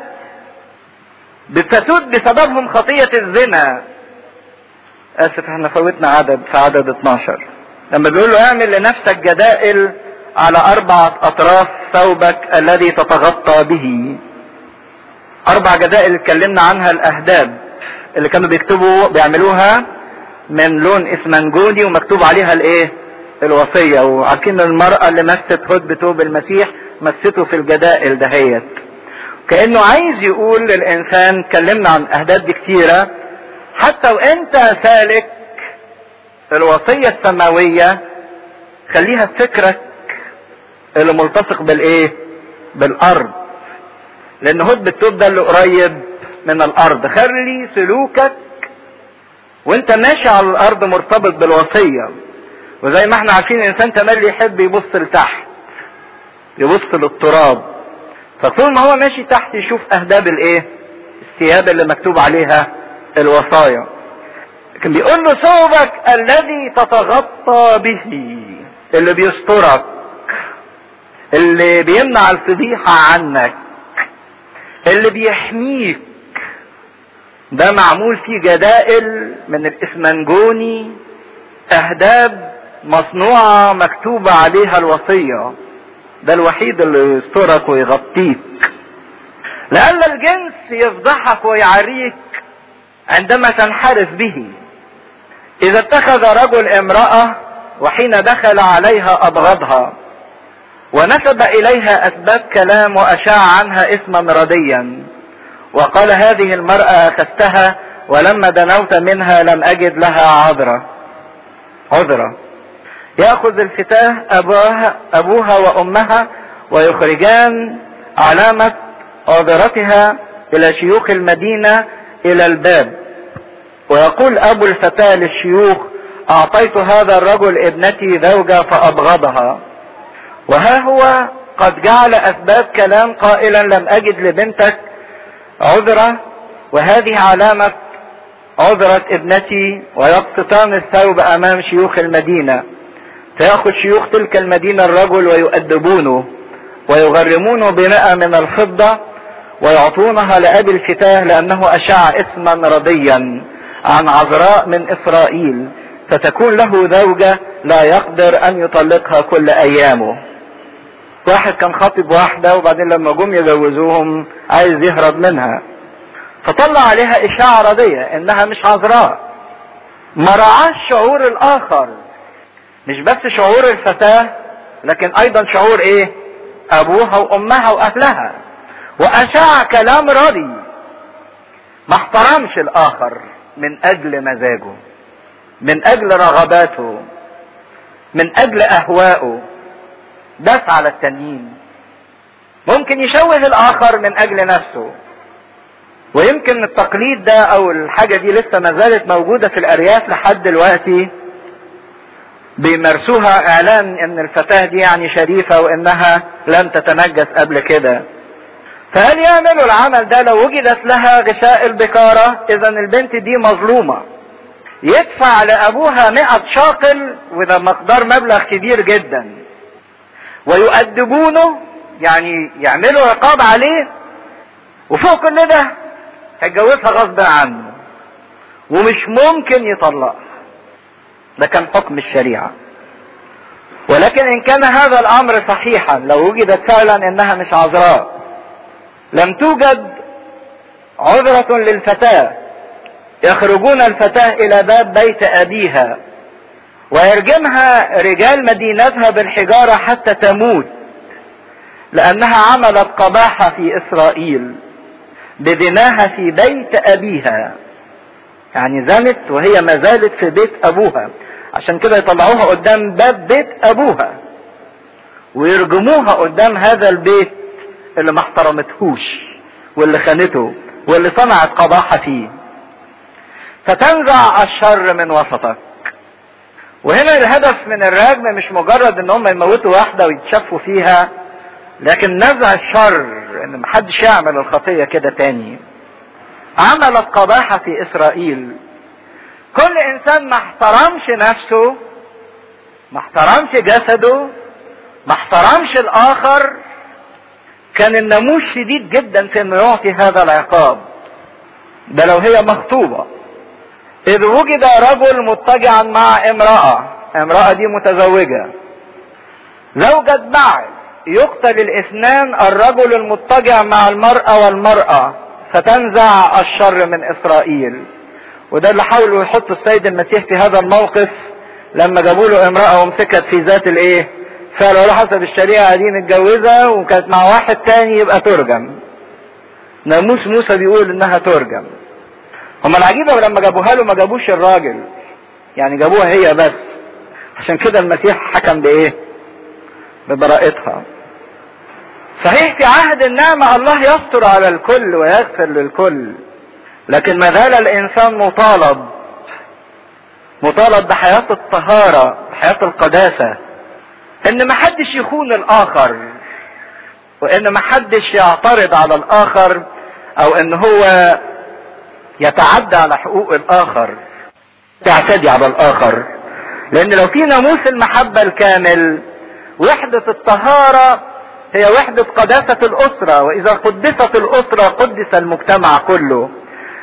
بتسود بسببهم خطية الزنا اسف احنا فوتنا عدد في عدد 12 لما بيقول له اعمل لنفسك جدائل على اربعة اطراف ثوبك الذي تتغطى به اربع جدائل اتكلمنا عنها الاهداب اللي كانوا بيكتبوا بيعملوها من لون اسمنجوني ومكتوب عليها الايه الوصية وعارفين المرأة اللي مست هد بتوب المسيح مسته في الجدائل دهيت كأنه عايز يقول للإنسان اتكلمنا عن أهداف دي كتيرة حتى وأنت سالك الوصية السماوية خليها في فكرك اللي ملتصق بالإيه؟ بالأرض لأن هد التوب ده اللي قريب من الأرض خلي سلوكك وأنت ماشي على الأرض مرتبط بالوصية وزي ما احنا عارفين الإنسان تملي يحب يبص لتحت يبص للتراب فطول ما هو ماشي تحت يشوف اهداب الايه الثياب اللي مكتوب عليها الوصايا لكن بيقول له ثوبك الذي تتغطى به اللي بيسترك اللي بيمنع الفضيحة عنك اللي بيحميك ده معمول فيه جدائل من الاسمنجوني اهداب مصنوعة مكتوبة عليها الوصية ده الوحيد اللي يسترك ويغطيك لأن الجنس يفضحك ويعريك عندما تنحرف به إذا اتخذ رجل امرأة وحين دخل عليها أبغضها ونسب إليها أسباب كلام وأشاع عنها اسما رديا وقال هذه المرأة أخذتها ولما دنوت منها لم أجد لها عذرة عذرة يأخذ الفتاة أبوها, أبوها وأمها ويخرجان علامة عذرتها إلى شيوخ المدينة إلى الباب ويقول أبو الفتاة للشيوخ أعطيت هذا الرجل ابنتي زوجة فأبغضها وها هو قد جعل أسباب كلام قائلا لم أجد لبنتك عذرة وهذه علامة عذرة ابنتي ويقسطان الثوب أمام شيوخ المدينة فيأخذ شيوخ تلك المدينة الرجل ويؤدبونه ويغرمونه بمئة من الفضة ويعطونها لأبي الفتاة لأنه أشاع اسما رضيا عن عذراء من إسرائيل فتكون له زوجة لا يقدر أن يطلقها كل أيامه واحد كان خاطب واحدة وبعدين لما جم يجوزوهم عايز يهرب منها فطلع عليها إشاعة رضية إنها مش عذراء ما رعاش شعور الآخر مش بس شعور الفتاة لكن أيضا شعور إيه أبوها وأمها وأهلها وأشاع كلام راضي ما احترمش الآخر من أجل مزاجه من أجل رغباته من أجل أهوائه داس على التانيين ممكن يشوه الآخر من أجل نفسه ويمكن التقليد ده أو الحاجة دي لسه ما زالت موجودة في الأرياف لحد دلوقتي بيمارسوها إعلان إن الفتاة دي يعني شريفة وإنها لم تتنجس قبل كده فهل يعملوا العمل ده لو وجدت لها غشاء البكارة اذا البنت دي مظلومة يدفع لابوها مئة شاقل وده مقدار مبلغ كبير جدا ويؤدبونه يعني يعملوا عقاب عليه وفوق كل ده هيتجوزها غصب عنه ومش ممكن يطلقها ده كان حكم الشريعة ولكن ان كان هذا الامر صحيحا لو وجدت فعلا انها مش عذراء لم توجد عذرة للفتاة يخرجون الفتاة إلى باب بيت أبيها ويرجمها رجال مدينتها بالحجارة حتى تموت لأنها عملت قباحة في إسرائيل بزناها في بيت أبيها يعني زنت وهي ما زالت في بيت أبوها عشان كده يطلعوها قدام باب بيت أبوها ويرجموها قدام هذا البيت اللي ما احترمتهوش واللي خانته واللي صنعت قباحة فيه فتنزع الشر من وسطك وهنا الهدف من الرجم مش مجرد ان هم يموتوا واحدة ويتشفوا فيها لكن نزع الشر ان محدش يعمل الخطية كده تاني عملت قباحة في اسرائيل كل انسان ما احترمش نفسه ما احترمش جسده ما احترمش الاخر كان الناموس شديد جدا في انه يعطي هذا العقاب ده لو هي مخطوبة اذ وجد رجل مضطجعا مع امرأة امرأة دي متزوجة زوجة بعل يقتل الاثنان الرجل المضطجع مع المرأة والمرأة فتنزع الشر من اسرائيل وده اللي حاولوا يحطوا السيد المسيح في هذا الموقف لما جابوا له امرأة ومسكت في ذات الايه فقالوا له حسب الشريعة دي متجوزة وكانت مع واحد تاني يبقى ترجم ناموس موسى بيقول انها ترجم هما العجيبة لما جابوها له ما جابوش الراجل يعني جابوها هي بس عشان كده المسيح حكم بايه ببراءتها صحيح في عهد النعمة الله يستر على الكل ويغفر للكل لكن ما زال الانسان مطالب مطالب بحياة الطهارة بحياة القداسة ان محدش يخون الاخر وان محدش يعترض على الاخر او ان هو يتعدى على حقوق الاخر تعتدي على الاخر لان لو في ناموس المحبة الكامل وحدة الطهارة هي وحدة قداسة الاسرة واذا قدست الاسرة قدس المجتمع كله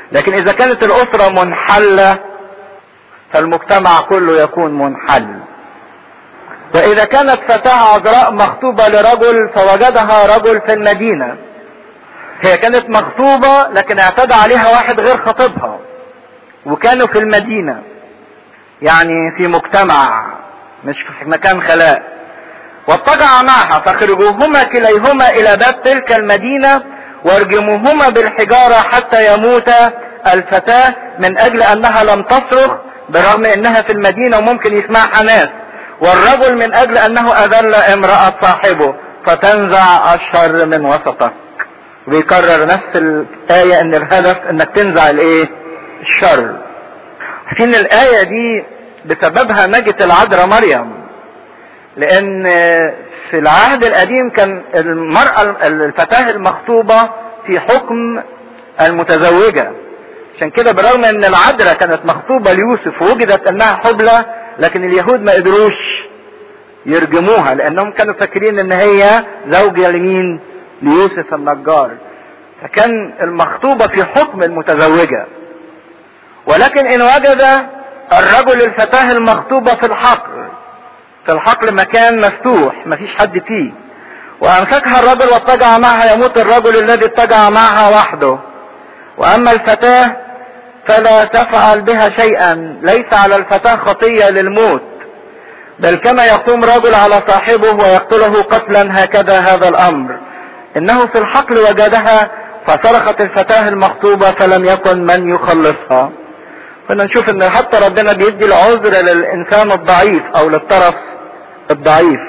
لكن اذا كانت الاسرة منحلة فالمجتمع كله يكون منحل واذا كانت فتاة عذراء مخطوبة لرجل فوجدها رجل في المدينة هي كانت مخطوبة لكن اعتدى عليها واحد غير خطيبها وكانوا في المدينة يعني في مجتمع مش في مكان خلاء واضطجع معها فاخرجوهما كليهما الى باب تلك المدينة وارجموهما بالحجارة حتى يموت الفتاة من اجل انها لم تصرخ برغم انها في المدينة وممكن يسمعها ناس والرجل من اجل انه اذل امرأة صاحبه فتنزع الشر من وسطك وبيكرر نفس الآية ان الهدف انك تنزع الايه الشر عارفين الآية دي بسببها نجت العذراء مريم لان في العهد القديم كان المرأة الفتاة المخطوبة في حكم المتزوجة عشان كده برغم ان العذراء كانت مخطوبة ليوسف ووجدت انها حبلى لكن اليهود ما قدروش يرجموها لانهم كانوا فاكرين ان هي زوجة لمين ليوسف النجار فكان المخطوبة في حكم المتزوجة ولكن ان وجد الرجل الفتاة المخطوبة في الحقل في الحقل مكان مفتوح مفيش حد فيه وامسكها الرجل واتجع معها يموت الرجل الذي اتجع معها وحده واما الفتاة فلا تفعل بها شيئا ليس على الفتاة خطية للموت بل كما يقوم رجل على صاحبه ويقتله قتلا هكذا هذا الامر انه في الحقل وجدها فصرخت الفتاة المخطوبة فلم يكن من يخلصها كنا نشوف ان حتى ربنا بيدي العذر للانسان الضعيف او للطرف الضعيف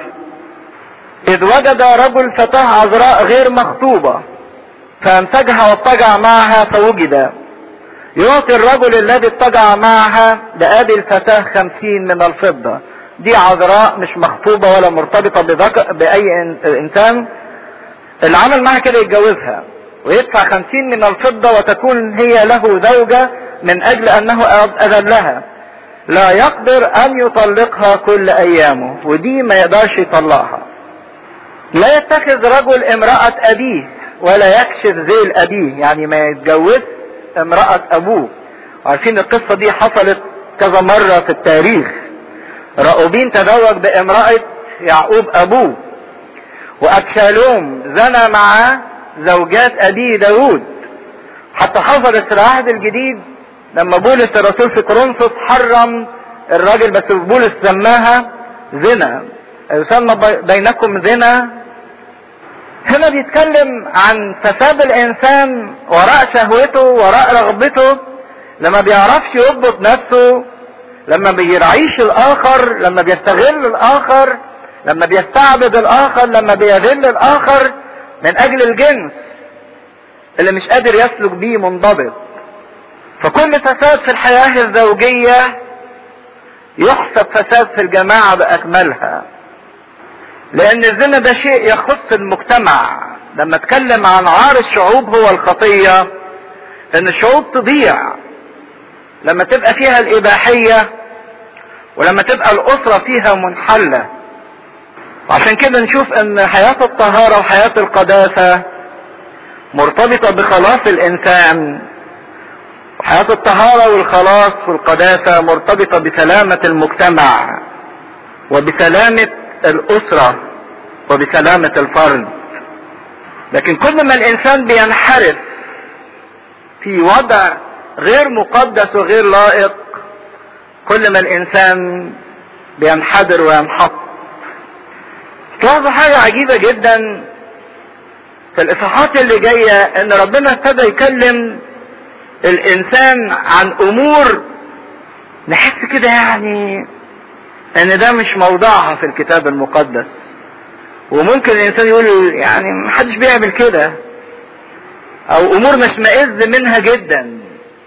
اذ وجد رجل فتاة عذراء غير مخطوبة فامسكها واضطجع معها فوجد يعطي الرجل الذي اضطجع معها لأبي الفتاة خمسين من الفضة دي عذراء مش مخطوبة ولا مرتبطة بذكر بأي إنسان اللي عمل معها كده يتجوزها ويدفع خمسين من الفضة وتكون هي له زوجة من أجل أنه أذلها لا يقدر أن يطلقها كل أيامه ودي ما يقدرش يطلقها لا يتخذ رجل امرأة أبيه ولا يكشف ذيل أبيه يعني ما يتجوز امرأة أبوه عارفين القصة دي حصلت كذا مرة في التاريخ رأوبين تزوج بامرأة يعقوب أبوه وأبشالوم زنى مع زوجات أبيه داود حتى حصلت في العهد الجديد لما بولس الرسول في كورنثوس حرم الراجل بس بولس سماها زنا يسمى بينكم زنا هنا بيتكلم عن فساد الانسان وراء شهوته وراء رغبته لما بيعرفش يضبط نفسه لما بيرعيش الاخر لما بيستغل الاخر لما بيستعبد الاخر لما بيذل الاخر من اجل الجنس اللي مش قادر يسلك بيه منضبط فكل فساد في الحياة الزوجية يحسب فساد في الجماعة بأكملها لأن الزنا ده شيء يخص المجتمع لما اتكلم عن عار الشعوب هو الخطية ان الشعوب تضيع لما تبقى فيها الإباحية ولما تبقى الأسرة فيها منحلة وعشان كده نشوف ان حياة الطهارة وحياة القداسة مرتبطة بخلاص الإنسان وحياة الطهارة والخلاص والقداسة مرتبطة بسلامة المجتمع وبسلامة الأسرة وبسلامة الفرد لكن كل ما الإنسان بينحرف في وضع غير مقدس وغير لائق كل ما الإنسان بينحدر وينحط تلاحظوا حاجة عجيبة جدا في الإصحاحات اللي جاية إن ربنا ابتدى يكلم الانسان عن امور نحس كده يعني ان ده مش موضعها في الكتاب المقدس وممكن الانسان يقول يعني محدش بيعمل كده او امور نشمئز منها جدا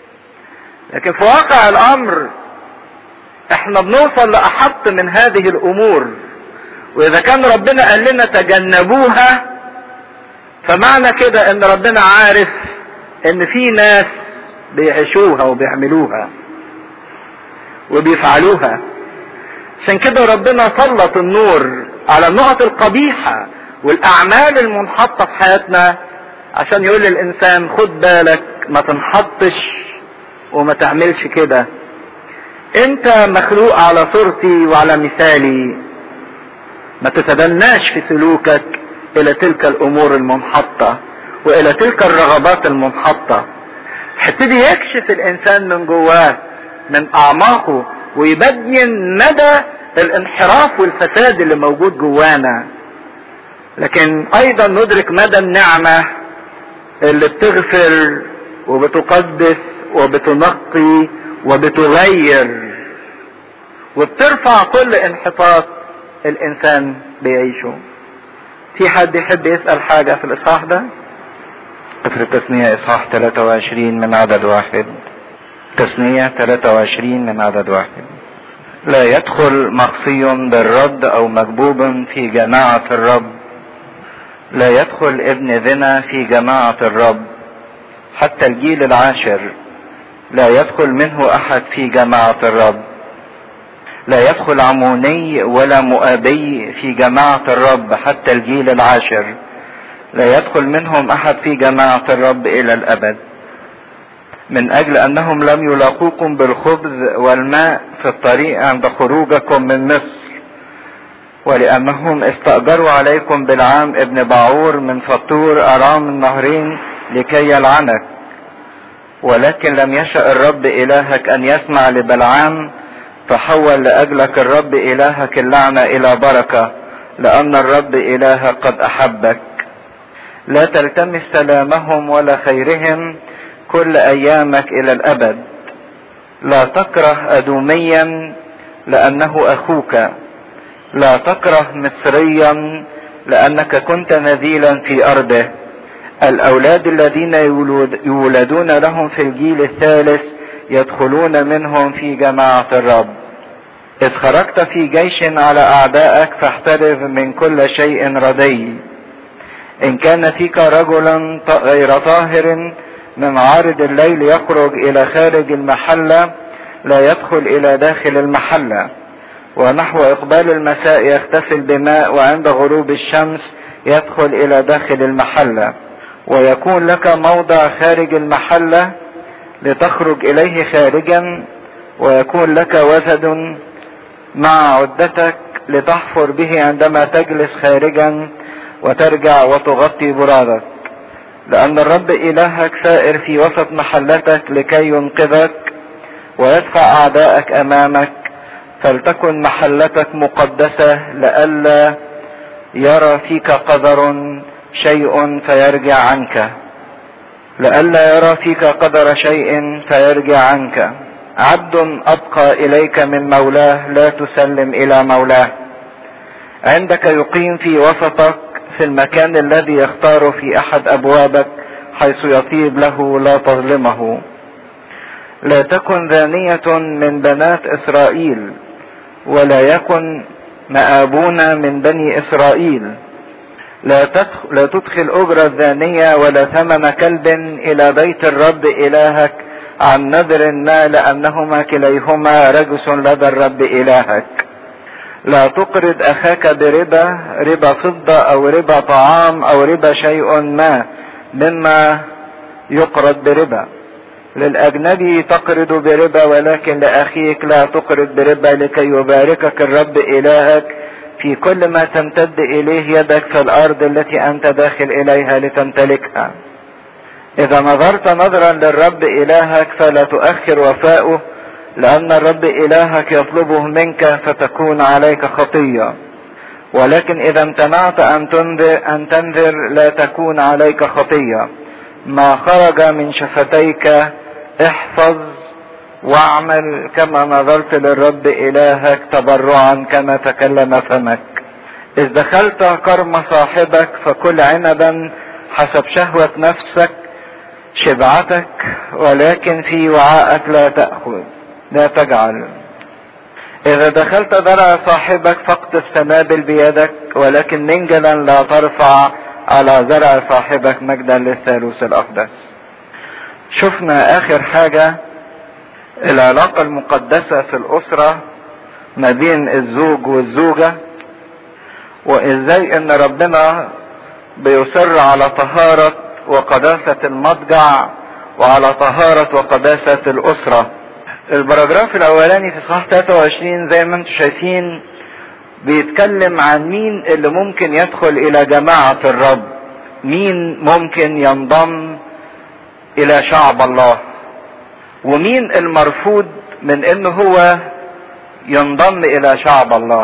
لكن في واقع الامر احنا بنوصل لاحط من هذه الامور واذا كان ربنا قال لنا تجنبوها فمعنى كده ان ربنا عارف ان في ناس بيعيشوها وبيعملوها وبيفعلوها عشان كده ربنا سلط النور على النقط القبيحة والأعمال المنحطة في حياتنا عشان يقول للإنسان خد بالك ما تنحطش وما تعملش كده انت مخلوق على صورتي وعلى مثالي ما تتبناش في سلوكك الى تلك الامور المنحطة والى تلك الرغبات المنحطة هيبتدي يكشف الانسان من جواه من اعماقه ويبين مدى الانحراف والفساد اللي موجود جوانا لكن ايضا ندرك مدى النعمة اللي بتغفر وبتقدس وبتنقي وبتغير وبترفع كل انحطاط الانسان بيعيشه في حد يحب يسأل حاجة في الاصحاح ده سفر التثنية اصحاح 23 من عدد واحد تثنية 23 من عدد واحد لا يدخل مخفي بالرد او مكبوب في جماعة الرب لا يدخل ابن زنا في جماعة الرب حتى الجيل العاشر لا يدخل منه احد في جماعة الرب لا يدخل عموني ولا مؤابي في جماعة الرب حتى الجيل العاشر لا يدخل منهم احد في جماعة الرب الى الابد من اجل انهم لم يلاقوكم بالخبز والماء في الطريق عند خروجكم من مصر ولانهم استأجروا عليكم بالعام ابن باعور من فطور ارام النهرين لكي يلعنك ولكن لم يشأ الرب الهك ان يسمع لبلعام فحول لاجلك الرب الهك اللعنة الى بركة لان الرب الهك قد احبك لا تلتمس سلامهم ولا خيرهم كل ايامك الى الابد لا تكره ادوميا لانه اخوك لا تكره مصريا لانك كنت نذيلا في ارضه الاولاد الذين يولدون لهم في الجيل الثالث يدخلون منهم في جماعة الرب اذ خرجت في جيش على اعدائك فاحترز من كل شيء ردي ان كان فيك رجلا غير طاهر من عارض الليل يخرج الى خارج المحلة لا يدخل الى داخل المحلة ونحو اقبال المساء يغتسل بماء وعند غروب الشمس يدخل الى داخل المحلة ويكون لك موضع خارج المحلة لتخرج اليه خارجا ويكون لك وسد مع عدتك لتحفر به عندما تجلس خارجا وترجع وتغطي برادك لأن الرب إلهك سائر في وسط محلتك لكي ينقذك ويدفع أعداءك أمامك فلتكن محلتك مقدسة لئلا يرى فيك قدر شيء فيرجع عنك لئلا يرى فيك قدر شيء فيرجع عنك عبد أبقى إليك من مولاه لا تسلم إلى مولاه عندك يقيم في وسطك في المكان الذي يختار في احد ابوابك حيث يطيب له لا تظلمه لا تكن ذانية من بنات اسرائيل ولا يكن مآبون من بني اسرائيل لا تدخل, لا تدخل اجرة ذانية ولا ثمن كلب الى بيت الرب الهك عن نذر ما لانهما كليهما رجس لدى الرب الهك لا تقرض اخاك بربا ربا فضة او ربا طعام او ربا شيء ما مما يقرض بربا للاجنبي تقرض بربا ولكن لاخيك لا تقرض بربا لكي يباركك الرب الهك في كل ما تمتد اليه يدك في الارض التي انت داخل اليها لتمتلكها اذا نظرت نظرا للرب الهك فلا تؤخر وفاؤه لأن الرب إلهك يطلبه منك فتكون عليك خطية ولكن إذا امتنعت أن تنذر, أن تنذر لا تكون عليك خطية ما خرج من شفتيك احفظ واعمل كما نظرت للرب إلهك تبرعا كما تكلم فمك إذ دخلت كرم صاحبك فكل عنبا حسب شهوة نفسك شبعتك ولكن في وعائك لا تأخذ لا تجعل إذا دخلت درع صاحبك فاقطف سنابل بيدك ولكن منجلا لا ترفع على زرع صاحبك مجدا للثالوث الأقدس شفنا آخر حاجة العلاقة المقدسة في الأسرة ما بين الزوج والزوجة وإزاي إن ربنا بيصر على طهارة وقداسة المضجع وعلى طهارة وقداسة الأسرة البراجراف الأولاني في صحاح 23 زي ما انتم شايفين بيتكلم عن مين اللي ممكن يدخل إلى جماعة الرب مين ممكن ينضم إلى شعب الله ومين المرفوض من إن هو ينضم إلى شعب الله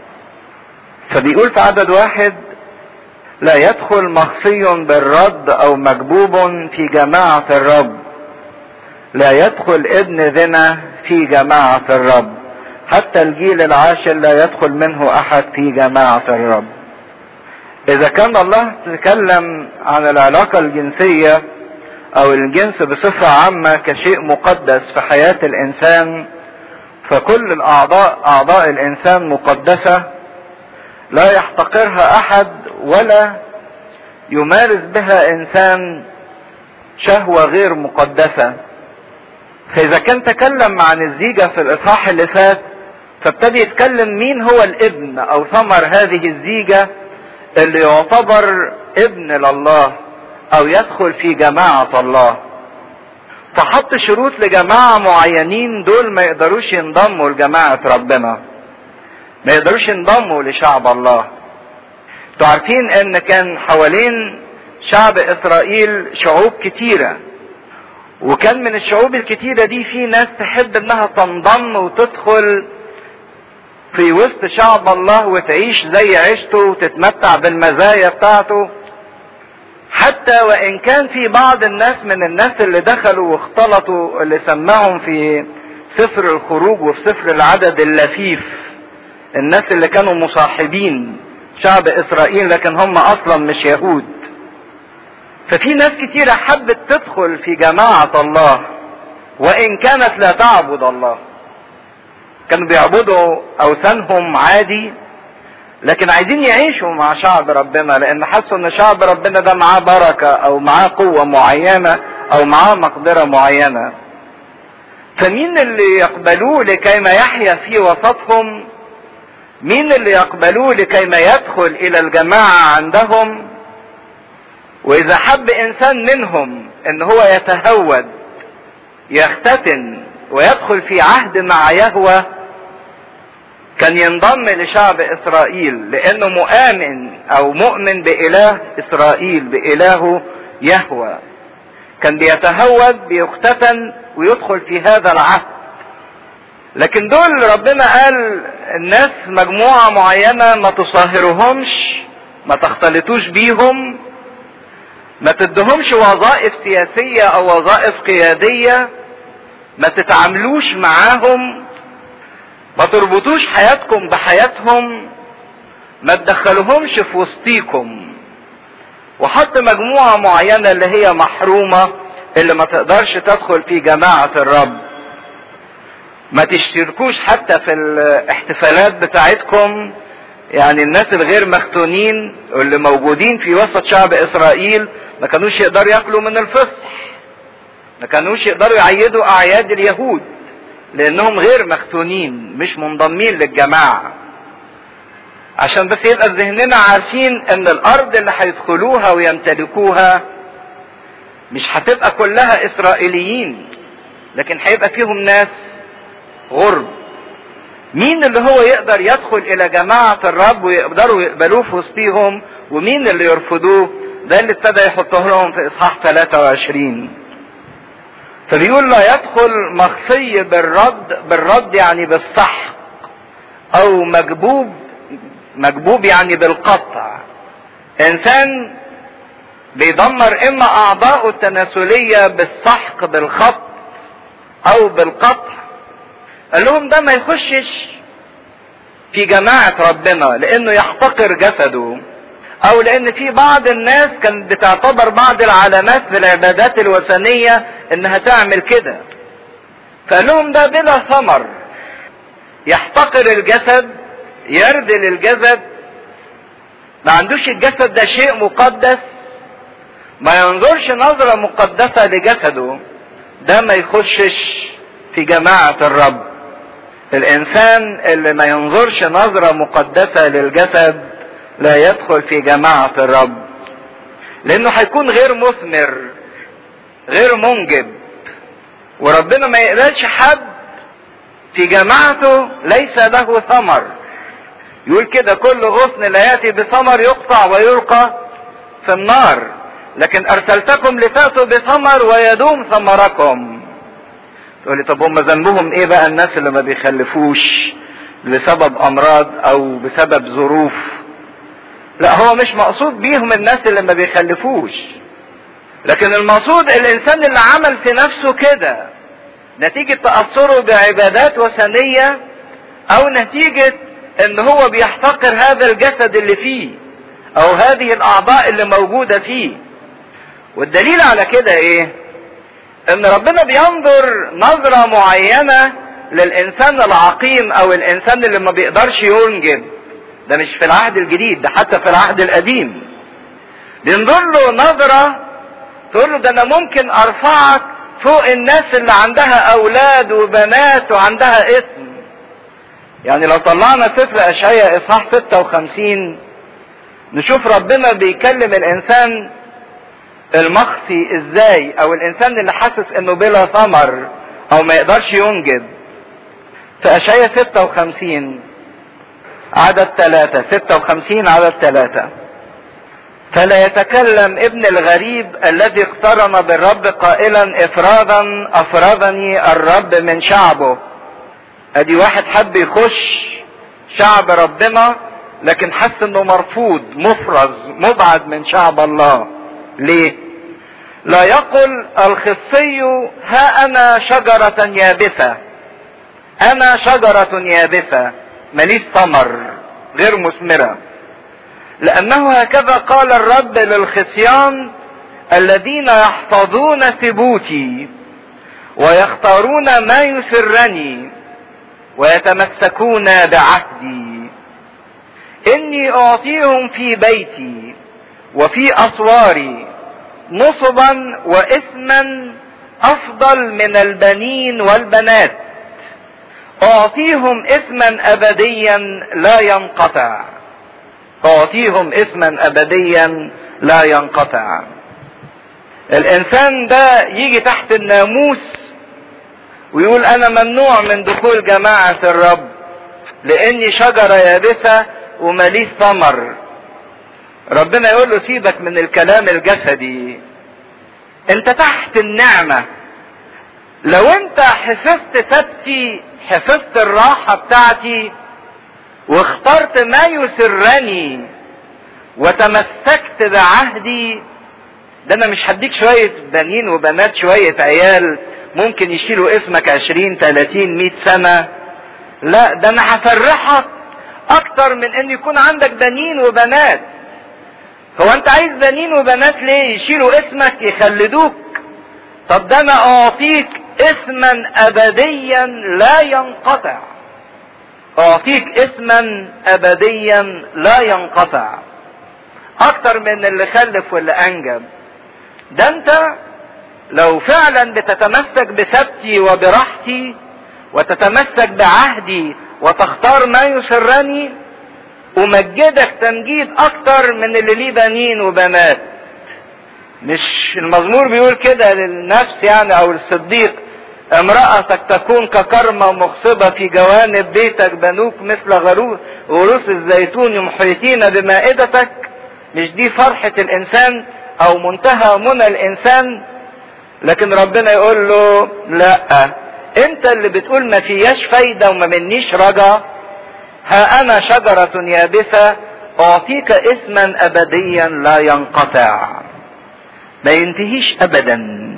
فبيقول في عدد واحد لا يدخل مخصي بالرد او مجبوب في جماعة الرب لا يدخل ابن زنا في جماعة الرب حتى الجيل العاشر لا يدخل منه احد في جماعة الرب اذا كان الله تكلم عن العلاقة الجنسية او الجنس بصفة عامة كشيء مقدس في حياة الانسان فكل الاعضاء اعضاء الانسان مقدسة لا يحتقرها احد ولا يمارس بها انسان شهوة غير مقدسة فاذا كان تكلم عن الزيجة في الاصحاح اللي فات فابتدي يتكلم مين هو الابن او ثمر هذه الزيجة اللي يعتبر ابن لله او يدخل في جماعة الله فحط شروط لجماعة معينين دول ما يقدروش ينضموا لجماعة ربنا ما يقدروش ينضموا لشعب الله انتوا عارفين ان كان حوالين شعب اسرائيل شعوب كتيرة وكان من الشعوب الكتيرة دي في ناس تحب انها تنضم وتدخل في وسط شعب الله وتعيش زي عيشته وتتمتع بالمزايا بتاعته حتى وان كان في بعض الناس من الناس اللي دخلوا واختلطوا اللي سماهم في سفر الخروج وفي سفر العدد اللفيف الناس اللي كانوا مصاحبين شعب اسرائيل لكن هم اصلا مش يهود ففي ناس كتيرة حبت تدخل في جماعة الله وان كانت لا تعبد الله كانوا بيعبدوا اوثانهم عادي لكن عايزين يعيشوا مع شعب ربنا لان حسوا ان شعب ربنا ده معاه بركة او معاه قوة معينة او معاه مقدرة معينة فمين اللي يقبلوه لكي ما يحيا في وسطهم مين اللي يقبلوه لكي ما يدخل الى الجماعة عندهم واذا حب انسان منهم ان هو يتهود يختتن ويدخل في عهد مع يهوه كان ينضم لشعب اسرائيل لانه مؤمن او مؤمن باله اسرائيل بالهه يهوه كان بيتهود بيختتن ويدخل في هذا العهد لكن دول ربنا قال الناس مجموعة معينة ما تصاهرهمش ما تختلطوش بيهم ما تدهمش وظائف سياسية او وظائف قيادية ما تتعاملوش معاهم ما تربطوش حياتكم بحياتهم ما تدخلوهمش في وسطيكم وحط مجموعة معينة اللي هي محرومة اللي ما تقدرش تدخل في جماعة الرب ما تشتركوش حتى في الاحتفالات بتاعتكم يعني الناس الغير مختونين واللي موجودين في وسط شعب اسرائيل ما كانوش يقدروا ياكلوا من الفصح ما كانوش يقدروا يعيدوا اعياد اليهود لانهم غير مختونين مش منضمين للجماعة عشان بس يبقى في ذهننا عارفين ان الارض اللي هيدخلوها ويمتلكوها مش هتبقى كلها اسرائيليين لكن هيبقى فيهم ناس غرب مين اللي هو يقدر يدخل الى جماعة الرب ويقدروا يقبلوه في وسطيهم ومين اللي يرفضوه ده اللي ابتدى يحطه لهم في اصحاح 23 فبيقول لا يدخل مخصي بالرد بالرد يعني بالسحق او مجبوب مجبوب يعني بالقطع انسان بيدمر اما اعضاءه التناسلية بالسحق بالخط او بالقطع قال لهم ده ما يخشش في جماعة ربنا لانه يحتقر جسده او لان في بعض الناس كانت بتعتبر بعض العلامات في العبادات الوثنية انها تعمل كده فقال لهم ده بلا ثمر يحتقر الجسد يردل الجسد ما عندوش الجسد ده شيء مقدس ما ينظرش نظرة مقدسة لجسده ده ما يخشش في جماعة الرب الانسان اللي ما ينظرش نظرة مقدسة للجسد لا يدخل في جماعة الرب لانه هيكون غير مثمر غير منجب وربنا ما يقبلش حد في جماعته ليس له ثمر يقول كده كل غصن لا ياتي بثمر يقطع ويلقى في النار لكن ارسلتكم لتاتوا بثمر ويدوم ثمركم تقول لي طب هم ذنبهم ايه بقى الناس اللي ما بيخلفوش لسبب امراض او بسبب ظروف لا هو مش مقصود بيهم الناس اللي ما بيخلفوش لكن المقصود الانسان اللي عمل في نفسه كده نتيجة تأثره بعبادات وثنية او نتيجة ان هو بيحتقر هذا الجسد اللي فيه او هذه الاعضاء اللي موجودة فيه والدليل على كده ايه ان ربنا بينظر نظرة معينة للانسان العقيم او الانسان اللي ما بيقدرش ينجب ده مش في العهد الجديد ده حتى في العهد القديم بينظر له نظرة تقول له ده انا ممكن ارفعك فوق الناس اللي عندها اولاد وبنات وعندها اسم يعني لو طلعنا سفر اشعياء اصحاح 56 نشوف ربنا بيكلم الانسان المخفي ازاي او الانسان اللي حاسس انه بلا ثمر او ما يقدرش ينجب في اشعياء 56 عدد ثلاثة 56 عدد ثلاثة فلا يتكلم ابن الغريب الذي اقترن بالرب قائلا افرادا افرادني الرب من شعبه ادي واحد حب يخش شعب ربنا لكن حس انه مرفوض مفرز مبعد من شعب الله ليه لا يقل الخصي ها انا شجرة يابسة انا شجرة يابسة ماليش ثمر غير مثمرة لانه هكذا قال الرب للخصيان الذين يحفظون ثبوتي ويختارون ما يسرني ويتمسكون بعهدي اني اعطيهم في بيتي وفي اسواري نصبا واثما افضل من البنين والبنات اعطيهم اثما ابديا لا ينقطع اعطيهم اثما ابديا لا ينقطع الانسان ده يجي تحت الناموس ويقول انا ممنوع من دخول جماعة الرب لاني شجرة يابسة ومليش ثمر ربنا يقول له سيبك من الكلام الجسدي انت تحت النعمة لو انت حفظت ثبتي حفظت الراحة بتاعتي واخترت ما يسرني وتمسكت بعهدي ده انا مش هديك شوية بنين وبنات شوية عيال ممكن يشيلوا اسمك عشرين تلاتين مئة سنة لا ده انا هفرحك اكتر من ان يكون عندك بنين وبنات هو انت عايز بنين وبنات ليه يشيلوا اسمك يخلدوك طب ده انا اعطيك اسما ابديا لا ينقطع اعطيك اسما ابديا لا ينقطع اكتر من اللي خلف واللي انجب ده انت لو فعلا بتتمسك بثبتي وبراحتي وتتمسك بعهدي وتختار ما يسرني امجدك تمجيد اكتر من اللي ليه بنين وبنات مش المزمور بيقول كده للنفس يعني او الصديق امرأتك تكون ككرمة مخصبة في جوانب بيتك بنوك مثل غروس غروس الزيتون محيطين بمائدتك مش دي فرحة الانسان او منتهى منى الانسان لكن ربنا يقول له لا انت اللي بتقول ما فياش فايدة وما منيش رجا ها انا شجرة يابسة اعطيك اسما ابديا لا ينقطع ما ينتهيش ابدا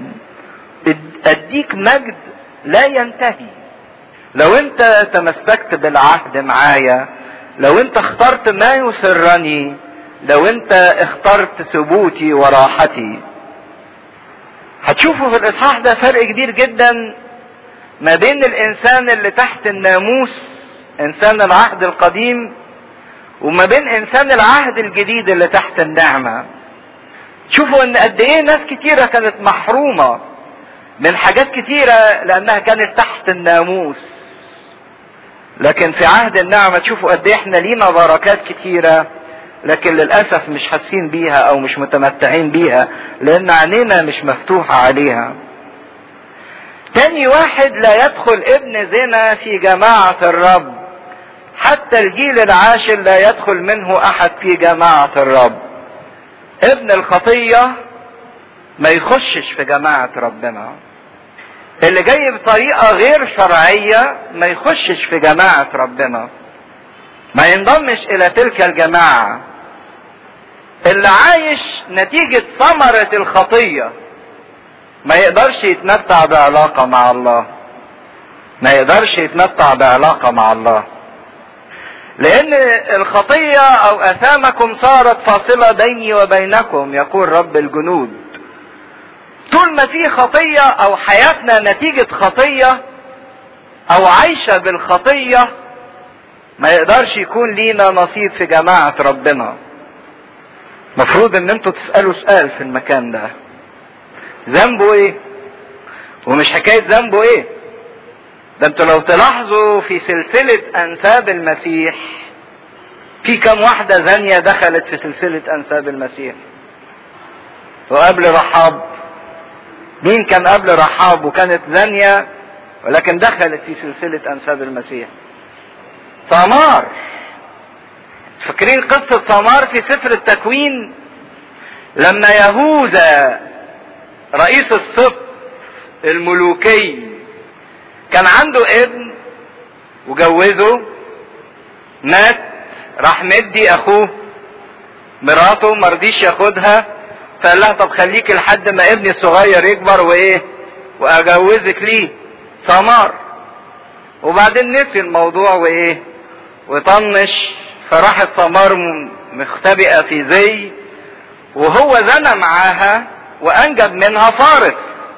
اديك مجد لا ينتهي لو انت تمسكت بالعهد معايا لو انت اخترت ما يسرني لو انت اخترت ثبوتي وراحتي هتشوفوا في الاصحاح ده فرق كبير جدا ما بين الانسان اللي تحت الناموس انسان العهد القديم وما بين انسان العهد الجديد اللي تحت النعمة شوفوا ان قد ايه ناس كتيرة كانت محرومة من حاجات كتيرة لانها كانت تحت الناموس لكن في عهد النعمة تشوفوا قد ايه احنا لينا بركات كتيرة لكن للأسف مش حاسين بيها أو مش متمتعين بيها لأن عينينا مش مفتوحة عليها تاني واحد لا يدخل ابن زنا في جماعة الرب حتى الجيل العاشر لا يدخل منه أحد في جماعة الرب ابن الخطية ما يخشش في جماعة ربنا اللي جاي بطريقة غير شرعية ما يخشش في جماعة ربنا ما ينضمش الى تلك الجماعة اللي عايش نتيجة ثمرة الخطية ما يقدرش يتمتع بعلاقة مع الله ما يقدرش يتمتع بعلاقة مع الله لان الخطية او اثامكم صارت فاصلة بيني وبينكم يقول رب الجنود طول ما في خطية او حياتنا نتيجة خطية او عايشة بالخطية ما يقدرش يكون لينا نصيب في جماعة ربنا مفروض ان انتوا تسألوا سؤال في المكان ده ذنبه ايه ومش حكاية ذنبه ايه ده انتوا لو تلاحظوا في سلسلة انساب المسيح في كم واحدة زانية دخلت في سلسلة انساب المسيح وقبل رحاب مين كان قبل رحاب وكانت زانية ولكن دخلت في سلسلة انساب المسيح ثمار فاكرين قصة ثمار في سفر التكوين لما يهوذا رئيس السبط الملوكي كان عنده ابن وجوزه مات راح مدي اخوه مراته مرضيش ياخدها فقال لها طب خليكي لحد ما ابني الصغير يكبر وايه واجوزك ليه ثمار وبعدين نسي الموضوع وايه وطنش فراحت ثمار مختبئة في زي وهو زنى معاها وانجب منها فارس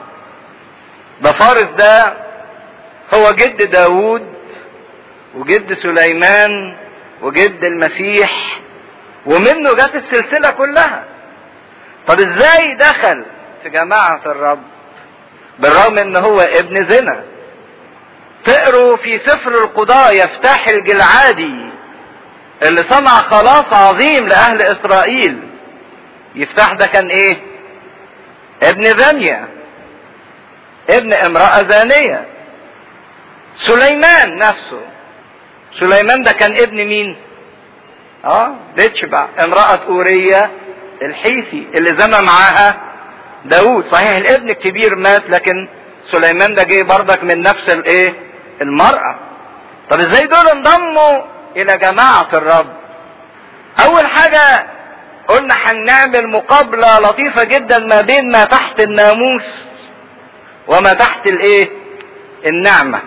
ده فارس ده هو جد داوود وجد سليمان وجد المسيح ومنه جت السلسلة كلها طب ازاي دخل في جماعة الرب بالرغم ان هو ابن زنا تقروا في سفر القضاء يفتح الجلعادي اللي صنع خلاص عظيم لأهل إسرائيل يفتح ده كان إيه؟ ابن زانية ابن امرأة زانية سليمان نفسه سليمان ده كان ابن مين؟ اه بتشبع امرأة أورية الحيثي اللي زنى معاها داوود صحيح الابن الكبير مات لكن سليمان ده جه بردك من نفس الايه؟ المرأة طب ازاي دول انضموا الى جماعة الرب اول حاجة قلنا هنعمل مقابلة لطيفة جدا ما بين ما تحت الناموس وما تحت الايه النعمة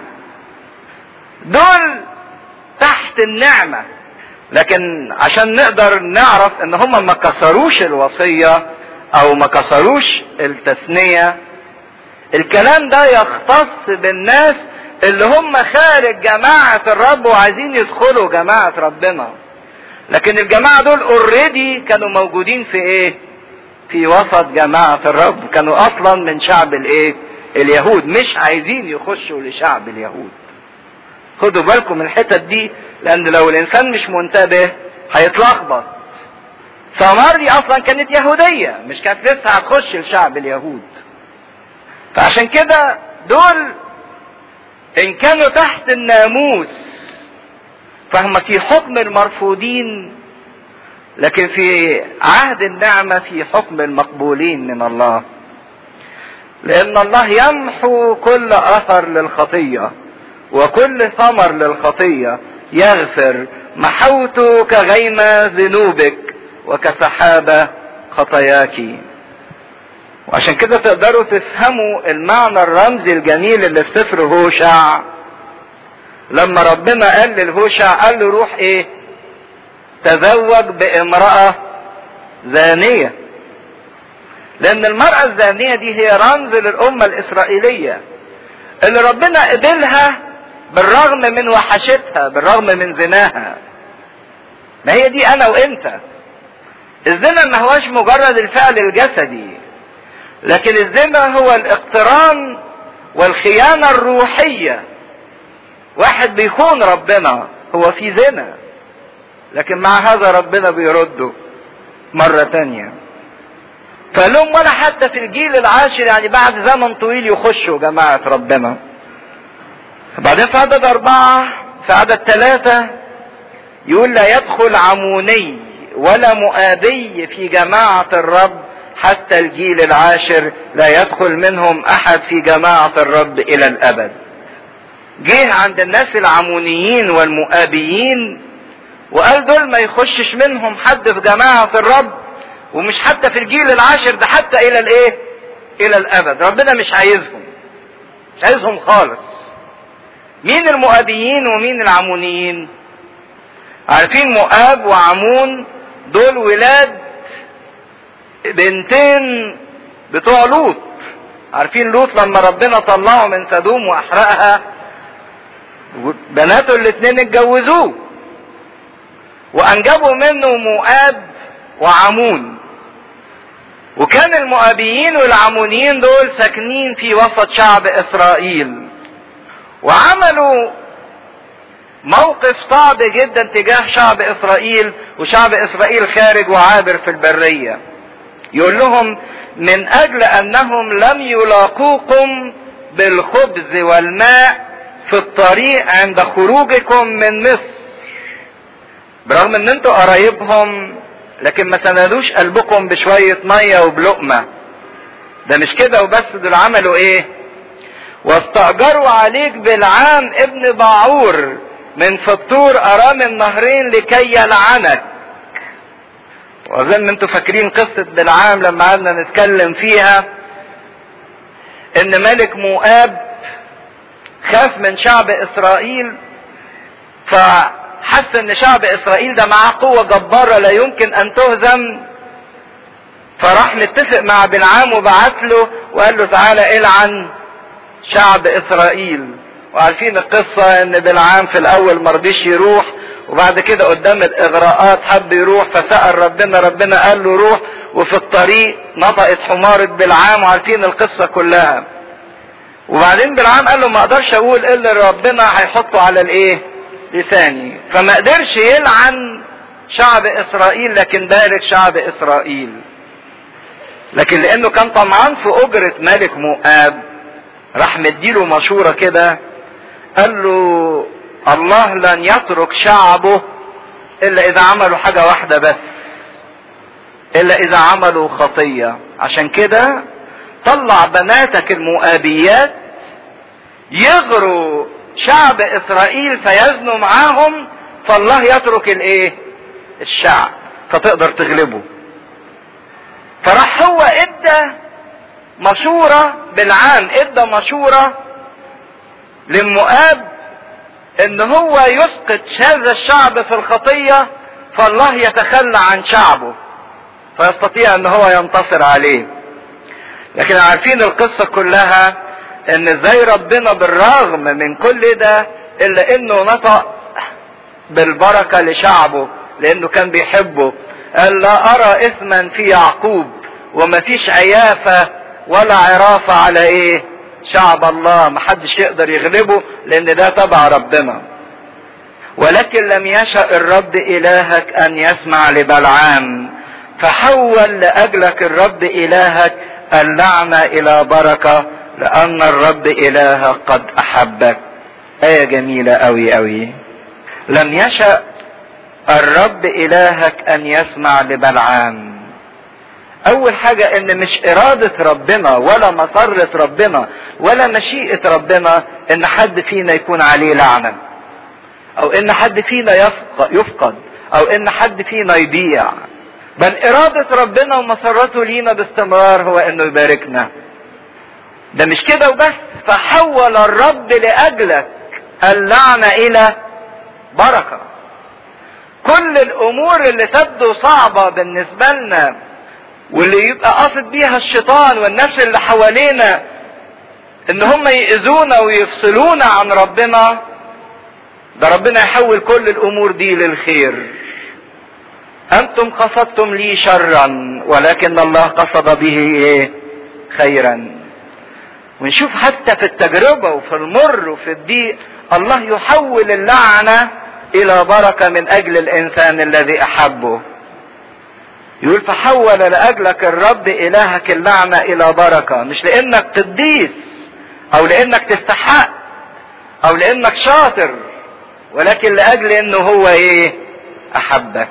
دول تحت النعمة لكن عشان نقدر نعرف ان هم ما كسروش الوصية او ما كسروش التثنية الكلام ده يختص بالناس اللي هم خارج جماعة الرب وعايزين يدخلوا جماعة ربنا لكن الجماعة دول اوريدي كانوا موجودين في ايه في وسط جماعة الرب كانوا اصلا من شعب الايه اليهود مش عايزين يخشوا لشعب اليهود خدوا بالكم من الحتت دي لان لو الانسان مش منتبه هيتلخبط ثمار دي اصلا كانت يهودية مش كانت لسه هتخش لشعب اليهود فعشان كده دول ان كانوا تحت الناموس فهم في حكم المرفوضين لكن في عهد النعمة في حكم المقبولين من الله لان الله يمحو كل اثر للخطية وكل ثمر للخطية يغفر محوت كغيم ذنوبك وكسحابة خطاياك وعشان كده تقدروا تفهموا المعنى الرمزي الجميل اللي في سفر هوشع لما ربنا قال للهوشع قال له روح ايه تزوج بامرأة زانية لان المرأة الزانية دي هي رمز للأمة الإسرائيلية اللي ربنا قبلها بالرغم من وحشتها بالرغم من زناها ما هي دي انا وانت الزنا ما هوش مجرد الفعل الجسدي لكن الزنا هو الاقتران والخيانة الروحية واحد بيخون ربنا هو في زنا لكن مع هذا ربنا بيرده مرة تانية فلهم ولا حتى في الجيل العاشر يعني بعد زمن طويل يخشوا جماعة ربنا بعدين في عدد أربعة في عدد ثلاثة يقول لا يدخل عموني ولا مؤابي في جماعة الرب حتى الجيل العاشر لا يدخل منهم أحد في جماعة الرب إلى الأبد جه عند الناس العمونيين والمؤابيين وقال دول ما يخشش منهم حد في جماعة الرب ومش حتى في الجيل العاشر ده حتى الى الايه الى الابد ربنا مش عايزهم مش عايزهم خالص مين المؤابيين ومين العمونيين عارفين مؤاب وعمون دول ولاد بنتين بتوع لوط عارفين لوط لما ربنا طلعه من سدوم واحرقها بناته الاتنين اتجوزوه وانجبوا منه مؤاب وعمون وكان المؤابيين والعمونيين دول ساكنين في وسط شعب اسرائيل وعملوا موقف صعب جدا تجاه شعب اسرائيل وشعب اسرائيل خارج وعابر في البريه يقول لهم من اجل انهم لم يلاقوكم بالخبز والماء في الطريق عند خروجكم من مصر برغم ان انتوا قرايبهم لكن ما سندوش قلبكم بشوية مية وبلقمة ده مش كده وبس دول عملوا ايه واستأجروا عليك بالعام ابن باعور من فطور ارام النهرين لكي يلعنك واظن انتوا فاكرين قصة بالعام لما قعدنا نتكلم فيها ان ملك مؤاب خاف من شعب اسرائيل فحس ان شعب اسرائيل ده معاه قوة جبارة لا يمكن ان تهزم فراح متفق مع بلعام وبعت له وقال له تعالى العن شعب اسرائيل وعارفين القصة ان بلعام في الاول مرضيش يروح وبعد كده قدام الاغراءات حب يروح فسأل ربنا ربنا قال له روح وفي الطريق نطقت حمارة بلعام وعارفين القصة كلها وبعدين بلعام قال له ما اقدرش اقول الا ربنا هيحطه على الايه لساني فما قدرش يلعن شعب اسرائيل لكن بارك شعب اسرائيل لكن لانه كان طمعان في اجرة ملك مؤاب راح مديله مشورة كده قال له الله لن يترك شعبه الا اذا عملوا حاجة واحدة بس الا اذا عملوا خطية عشان كده طلع بناتك المؤابيات يغروا شعب اسرائيل فيزنوا معاهم فالله يترك الايه الشعب فتقدر تغلبه فراح هو ادى مشورة بالعام ادى مشورة للمؤاب ان هو يسقط هذا الشعب في الخطية فالله يتخلى عن شعبه فيستطيع ان هو ينتصر عليه لكن عارفين القصة كلها ان ازاي ربنا بالرغم من كل ده الا انه نطق بالبركة لشعبه لانه كان بيحبه قال لا ارى اثما في يعقوب ومفيش عيافة ولا عرافة على ايه شعب الله محدش يقدر يغلبه لان ده تبع ربنا ولكن لم يشأ الرب الهك ان يسمع لبلعام فحول لاجلك الرب الهك اللعنة الى بركة لان الرب الهك قد احبك ايه جميلة اوي اوي لم يشأ الرب الهك ان يسمع لبلعام اول حاجة ان مش ارادة ربنا ولا مسرة ربنا ولا مشيئة ربنا ان حد فينا يكون عليه لعنة او ان حد فينا يفقد او ان حد فينا يضيع بل ارادة ربنا ومسرته لينا باستمرار هو انه يباركنا ده مش كده وبس فحول الرب لاجلك اللعنة الى بركة كل الامور اللي تبدو صعبة بالنسبة لنا واللي يبقى قاصد بيها الشيطان والناس اللي حوالينا ان هم يأذونا ويفصلونا عن ربنا ده ربنا يحول كل الامور دي للخير انتم قصدتم لي شرا ولكن الله قصد به ايه خيرا ونشوف حتى في التجربة وفي المر وفي الضيق الله يحول اللعنة الى بركة من اجل الانسان الذي احبه يقول فحول لاجلك الرب الهك اللعنة الى بركة مش لانك قديس او لانك تستحق او لانك شاطر ولكن لاجل انه هو ايه احبك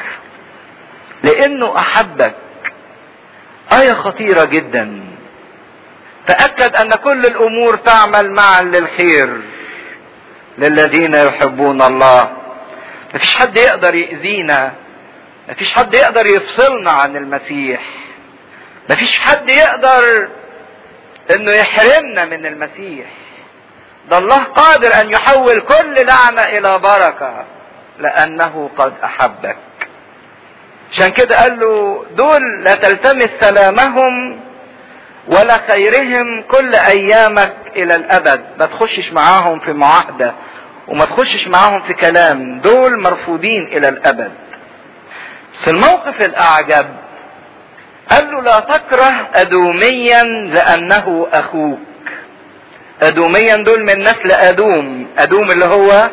لانه احبك ايه خطيرة جدا تأكد ان كل الامور تعمل معا للخير للذين يحبون الله مفيش حد يقدر يأذينا مفيش حد يقدر يفصلنا عن المسيح مفيش حد يقدر انه يحرمنا من المسيح ده الله قادر ان يحول كل لعنة الى بركة لانه قد احبك عشان كده قال له دول لا تلتمس سلامهم ولا خيرهم كل ايامك الى الابد ما تخشش معاهم في معاهدة وما تخشش معاهم في كلام دول مرفوضين الى الابد بس الموقف الاعجب قال له لا تكره ادوميا لانه اخوك ادوميا دول من نسل ادوم ادوم اللي هو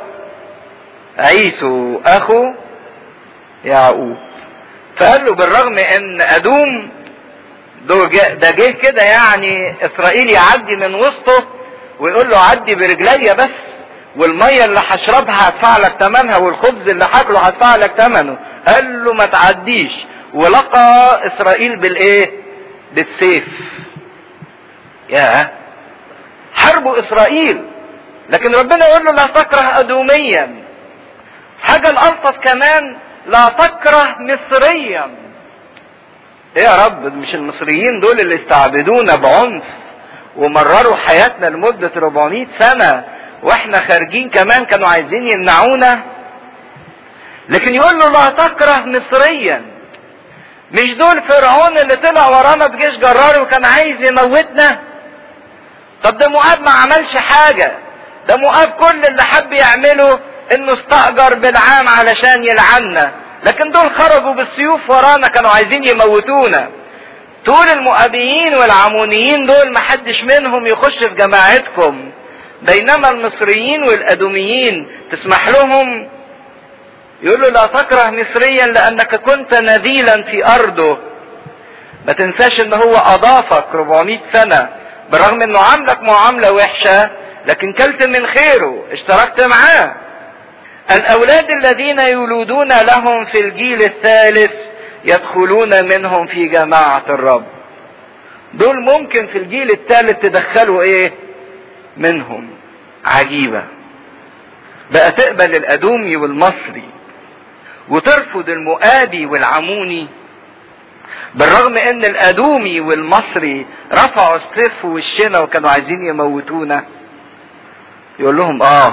عيسو اخو يعقوب فقال له بالرغم ان ادوم ده جه كده يعني اسرائيل يعدي من وسطه ويقول له عدي برجليا بس والميه اللي هشربها هدفع لك ثمنها والخبز اللي هاكله هدفع لك ثمنه قال له ما تعديش ولقى اسرائيل بالايه بالسيف يا حربوا اسرائيل لكن ربنا يقول له لا تكره ادوميا حاجة الالطف كمان لا تكره مصريا ايه يا رب مش المصريين دول اللي استعبدونا بعنف ومرروا حياتنا لمدة 400 سنة واحنا خارجين كمان كانوا عايزين يمنعونا لكن يقول له لا تكره مصريا مش دول فرعون اللي طلع ورانا بجيش جرار وكان عايز يموتنا طب ده مؤاب ما عملش حاجة ده مؤاب كل اللي حب يعمله انه استأجر بالعام علشان يلعننا لكن دول خرجوا بالسيوف ورانا كانوا عايزين يموتونا طول المؤابيين والعمونيين دول محدش منهم يخش في جماعتكم بينما المصريين والادوميين تسمح لهم يقول له لا تكره مصريا لانك كنت نذيلا في ارضه ما تنساش ان هو اضافك 400 سنة بالرغم انه عاملك معاملة وحشة لكن كلت من خيره اشتركت معاه الاولاد الذين يولودون لهم في الجيل الثالث يدخلون منهم في جماعة الرب دول ممكن في الجيل الثالث تدخلوا ايه منهم عجيبة بقى تقبل الادومي والمصري وترفض المؤابي والعموني بالرغم ان الادومي والمصري رفعوا السيف في وشنا وكانوا عايزين يموتونا يقول لهم اه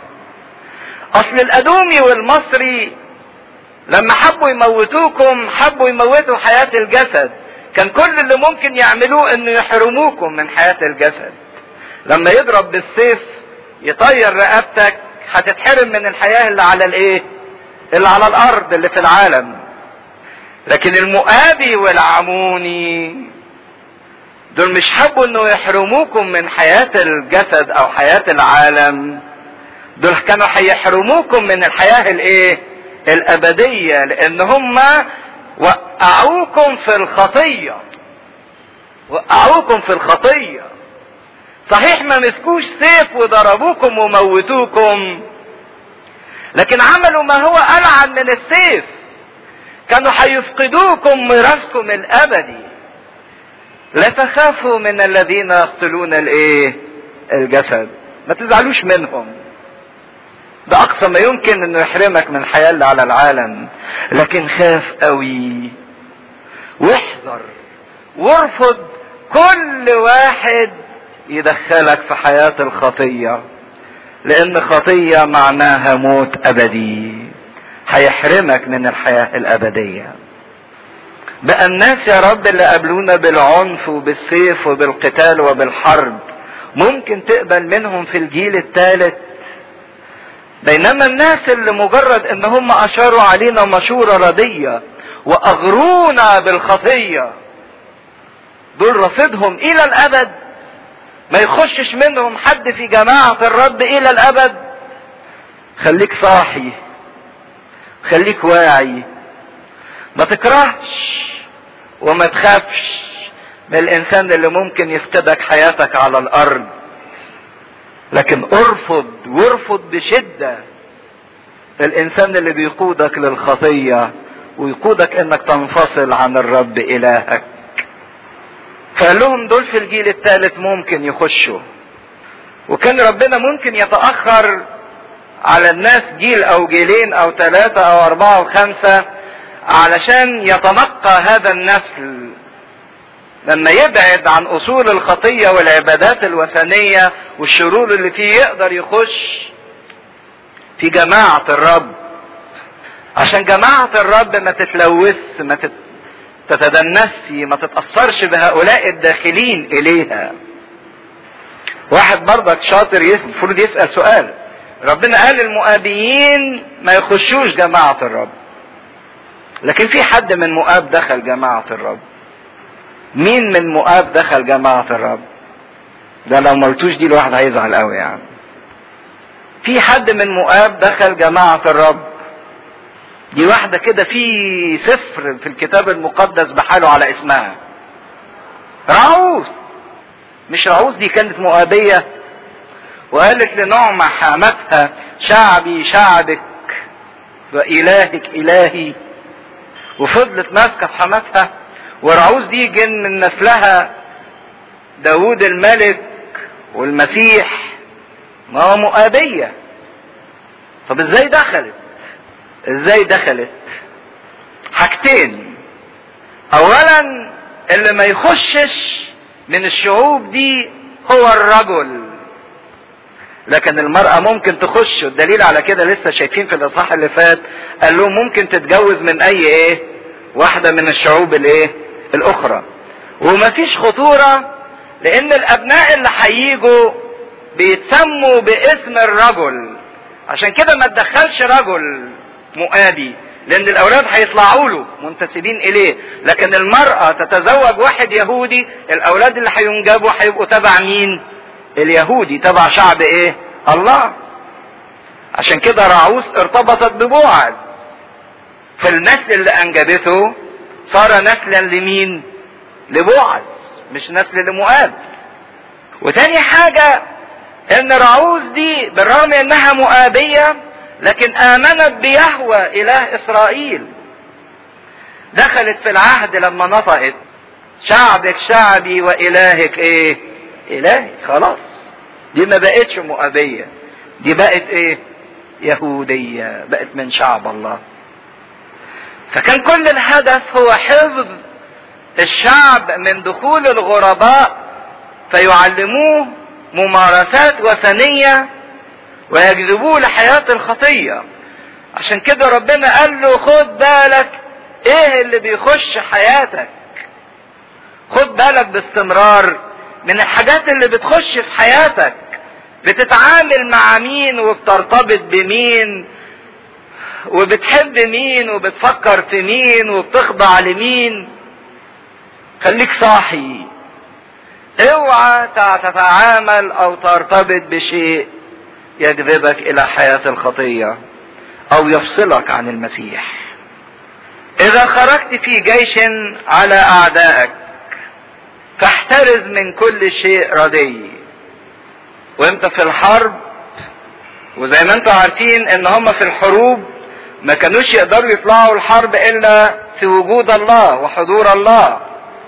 اصل الادومي والمصري لما حبوا يموتوكم حبوا يموتوا حياة الجسد كان كل اللي ممكن يعملوه انه يحرموكم من حياة الجسد لما يضرب بالسيف يطير رقبتك هتتحرم من الحياة اللي على الايه اللي على الارض اللي في العالم لكن المؤابي والعموني دول مش حبوا انه يحرموكم من حياة الجسد او حياة العالم دول كانوا هيحرموكم من الحياة الايه الابدية لان هم وقعوكم في الخطية وقعوكم في الخطية صحيح ما مسكوش سيف وضربوكم وموتوكم لكن عملوا ما هو ألعن من السيف كانوا هيفقدوكم ميراثكم الأبدي لا تخافوا من الذين يقتلون الايه الجسد ما تزعلوش منهم ده اقصى ما يمكن انه يحرمك من الحياة اللي على العالم لكن خاف قوي واحذر وارفض كل واحد يدخلك في حياة الخطية لان خطية معناها موت ابدي هيحرمك من الحياة الابدية بقى الناس يا رب اللي قابلونا بالعنف وبالسيف وبالقتال وبالحرب ممكن تقبل منهم في الجيل الثالث بينما الناس اللي مجرد ان هم اشاروا علينا مشورة ردية واغرونا بالخطية دول رصيدهم الى الابد ما يخشش منهم حد في جماعة الرب الى الابد خليك صاحي خليك واعي ما تكرهش وما تخافش من الانسان اللي ممكن يفقدك حياتك على الارض لكن ارفض وارفض بشدة الانسان اللي بيقودك للخطية ويقودك انك تنفصل عن الرب الهك فقال لهم دول في الجيل الثالث ممكن يخشوا وكان ربنا ممكن يتأخر على الناس جيل او جيلين او ثلاثة او اربعة او خمسة علشان يتنقى هذا النسل لما يبعد عن اصول الخطية والعبادات الوثنية والشرور اللي فيه يقدر يخش في جماعة الرب عشان جماعة الرب ما تتلوث ما تتدنسي ما تتأثرش بهؤلاء الداخلين اليها واحد برضك شاطر المفروض يسأل سؤال ربنا قال المؤابيين ما يخشوش جماعة الرب لكن في حد من مؤاب دخل جماعة الرب مين من مؤاب دخل جماعة الرب ده لو ما قلتوش دي الواحد هيزعل قوي يعني في حد من مؤاب دخل جماعة الرب دي واحدة كده في سفر في الكتاب المقدس بحاله على اسمها رعوس مش رعوس دي كانت مؤابية وقالت لنعمة حامتها شعبي شعبك وإلهك إلهي وفضلت ماسكة في حماتها ورعوز دي جن من نسلها داود الملك والمسيح ما هو مؤابية طب ازاي دخلت ازاي دخلت حاجتين اولا اللي ما يخشش من الشعوب دي هو الرجل لكن المرأة ممكن تخش والدليل على كده لسه شايفين في الإصحاح اللي فات قال لهم ممكن تتجوز من أي إيه؟ واحدة من الشعوب الإيه؟ الأخرى. ومفيش خطورة لأن الأبناء اللي هيجوا بيتسموا باسم الرجل. عشان كده ما تدخلش رجل مؤابي لأن الأولاد هيطلعوا له منتسبين إليه، لكن المرأة تتزوج واحد يهودي الأولاد اللي هينجبوا هيبقوا تبع مين؟ اليهودي تبع شعب ايه الله عشان كده راعوس ارتبطت ببوعز فالنسل اللي انجبته صار نسلا لمين لبوعز مش نسل لمؤاب وتاني حاجة ان راعوس دي بالرغم انها مؤابية لكن امنت بيهوى اله اسرائيل دخلت في العهد لما نطقت شعبك شعبي والهك ايه الهي خلاص دي ما بقتش مؤابية دي بقت ايه يهودية بقت من شعب الله فكان كل الهدف هو حفظ الشعب من دخول الغرباء فيعلموه ممارسات وثنية ويجذبوه لحياة الخطية عشان كده ربنا قال له خد بالك ايه اللي بيخش حياتك خد بالك باستمرار من الحاجات اللي بتخش في حياتك بتتعامل مع مين وبترتبط بمين وبتحب مين وبتفكر في مين وبتخضع لمين خليك صاحي اوعى تتعامل او ترتبط بشيء يجذبك الى حياة الخطية او يفصلك عن المسيح اذا خرجت في جيش على اعدائك فاحترز من كل شيء ردي وانت في الحرب وزي ما انتم عارفين ان هم في الحروب ما كانوش يقدروا يطلعوا الحرب الا في وجود الله وحضور الله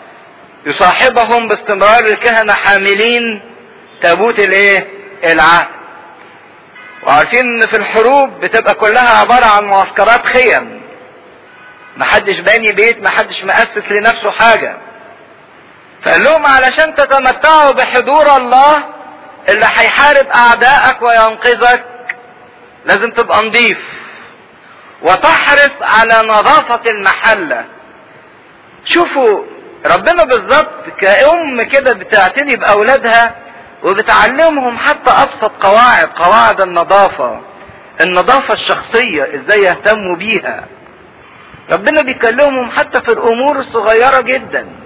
يصاحبهم باستمرار الكهنة حاملين تابوت الايه العهد وعارفين ان في الحروب بتبقى كلها عبارة عن معسكرات خيم محدش باني بيت محدش مؤسس لنفسه حاجة فقال لهم علشان تتمتعوا بحضور الله اللي هيحارب اعدائك وينقذك لازم تبقى نظيف وتحرص على نظافة المحلة شوفوا ربنا بالظبط كأم كده بتعتني بأولادها وبتعلمهم حتى أبسط قواعد قواعد النظافة النظافة الشخصية ازاي يهتموا بيها ربنا بيكلمهم حتى في الأمور الصغيرة جدا